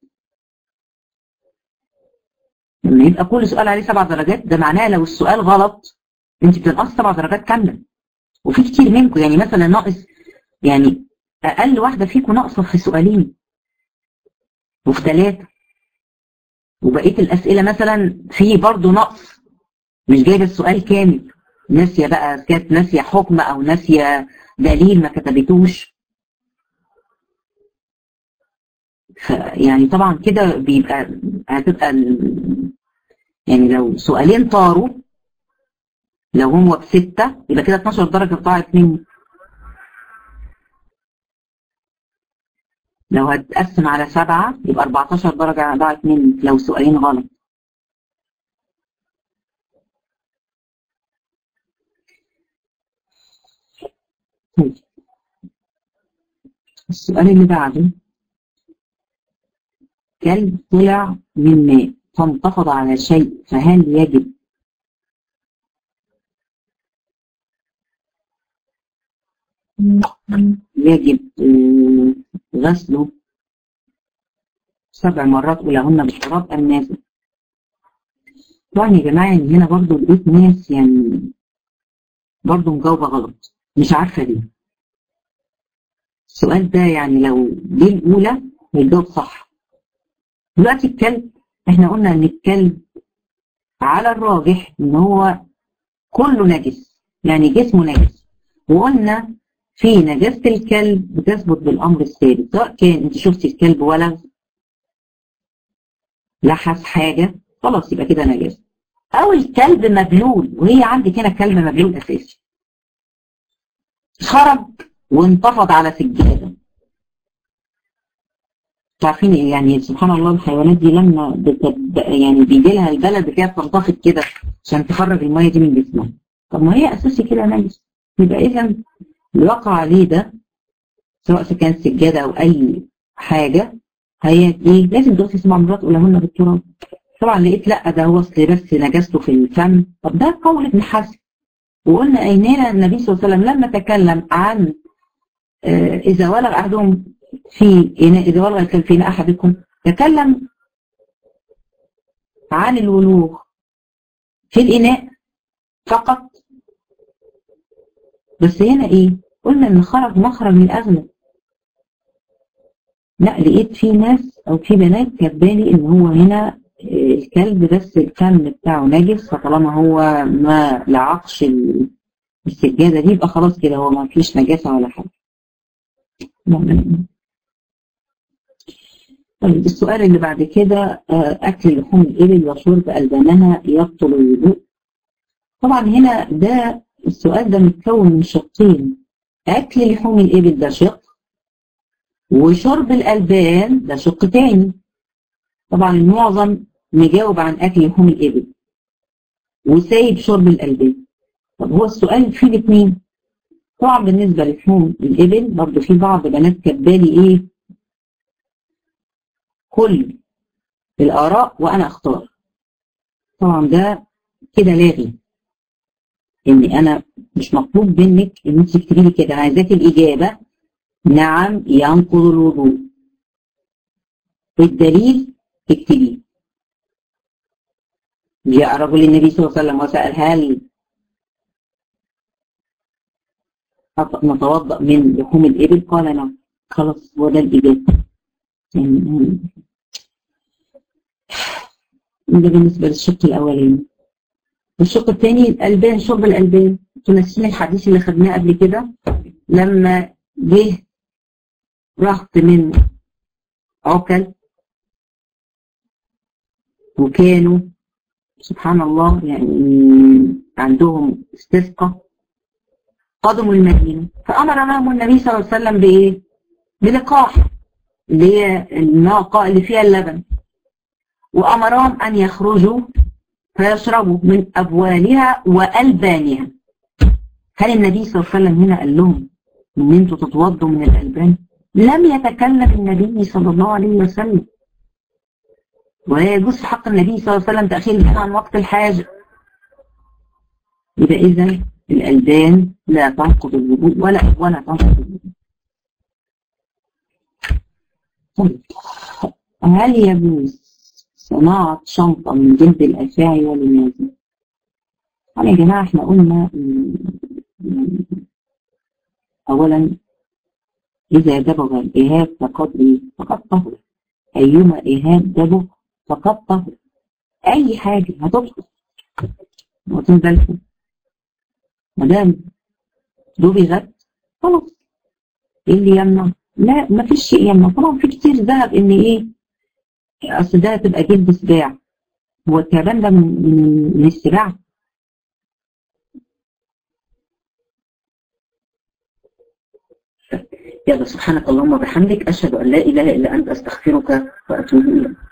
لما يبقى كل سؤال عليه سبع درجات ده معناه لو السؤال غلط انت بتنقص سبع درجات كامله وفي كتير منكم يعني مثلا ناقص يعني اقل واحده فيكم ناقصه في سؤالين وفي ثلاثه وبقيه الاسئله مثلا في برضه نقص مش جايبه السؤال كامل ناسيه بقى كانت ناسيه حكم او ناسيه دليل ما كتبتوش يعني طبعا كده بيبقى هتبقى يعني لو سؤالين طاروا لو هو بستة يبقى كده 12 درجة ضاعت مني لو هتقسم على سبعة يبقى 14 درجة ضاعت مني لو سؤالين غلط طيب السؤال اللي بعده كلب طلع من ماء فانتفض على شيء فهل يجب يجب غسله سبع مرات ولهن بالتراب أم نازل طبعا يا جماعة يعني هنا برضو لقيت ناس يعني برضو مجاوبة غلط مش عارفة ليه السؤال ده يعني لو دي الأولى هيجاوب صح دلوقتي الكلب احنا قلنا ان الكلب على الراجح ان هو كله نجس يعني جسمه نجس وقلنا في نجاسة الكلب بتثبت بالأمر الثابت سواء كان انت شفتي الكلب ولغ لحس حاجة خلاص يبقى كده نجاسة أو الكلب مبلول وهي عندك هنا كلب مبلول أساسي خرج وانتفض على سجادة عارفين يعني سبحان الله الحيوانات دي لما بتب... يعني بيجي لها البلد كده بتنتفض كده عشان تخرج الميه دي من جسمها طب ما هي اساسي كده نجس يبقى اذا الواقع عليه ده سواء كان سجاده او اي حاجه هي ايه لازم تغسل سبع مرات ولهن بالتراب طبعا لقيت لا ده هو اصل بس نجاسته في الفم طب ده قول ابن حزم وقلنا ايننا النبي صلى الله عليه وسلم لما تكلم عن آه اذا ولغ احدهم في إناء إذا ولغ الكلب في إناء أحدكم تكلم عن الولوغ في الإناء فقط بس هنا ايه قلنا ان خرج مخرج من الاغلب لا لقيت في ناس او في بنات كاتبالي ان هو هنا الكلب بس الكم بتاعه نجس فطالما هو ما لعقش السجادة دي يبقى خلاص كده هو ما فيش نجاسة ولا حاجة طيب السؤال اللي بعد كده أكل لحوم الإبل وشرب ألبانها يبطل الوضوء طبعا هنا ده السؤال ده متكون من شقين أكل لحوم الإبل ده شق وشرب الألبان ده شق تاني طبعا المعظم مجاوب عن أكل لحوم الإبل وسايب شرب الألبان طب هو السؤال فيه الاثنين طبعا بالنسبة للحوم الإبل برضه في بعض بنات كاتبالي إيه كل الآراء وأنا أختار طبعا ده كده لاغي إن أنا مش مطلوب منك إن أنت تكتبي لي كده أنا عايزاك الإجابة نعم ينقض الوضوء الدليل اكتبيه جاء رجل النبي صلى الله عليه وسلم وسأل هل نتوضأ من لحوم الإبل قال نعم خلاص هو ده الإجابة يعني ده بالنسبة للشق الأولاني الشق الثاني الألبان شرب الألبان تنسين الحديث اللي خدناه قبل كده لما جه رهط من عكل وكانوا سبحان الله يعني عندهم استسقى قدموا المدينة فأمر لهم النبي صلى الله عليه وسلم بإيه؟ بلقاح اللي هي الناقة اللي فيها اللبن وأمرهم أن يخرجوا فيشربوا من أبوالها وألبانها هل النبي صلى الله عليه وسلم هنا قال لهم إن أنتوا تتوضوا من الألبان؟ لم يتكلم النبي صلى الله عليه وسلم ولا يجوز في حق النبي صلى الله عليه وسلم تأخير البيان عن وقت الحاجة يبقى إذا الألبان لا تنقض الوضوء ولا ولا تنقض الوضوء طيب هل يجوز صناعة شنطة من جلد الأفاعي ولماذا؟ طبعا يا جماعة احنا قلنا أولا إذا دبغ الإيهاب فقد إيه؟ فقد طهر أيما إيهاب دبغ فقد طهر أي حاجة هتطهر واخدين بالكم ما دام دبغت خلاص ايه اللي يمنع؟ لا ما فيش شيء يمنع طبعا في كتير ذهب ان ايه اصل ده تبقى جلد سباع هو التعبان ده من, من, من السباع يلا سبحانك اللهم وبحمدك اشهد ان لا اله الا انت استغفرك واتوب اليك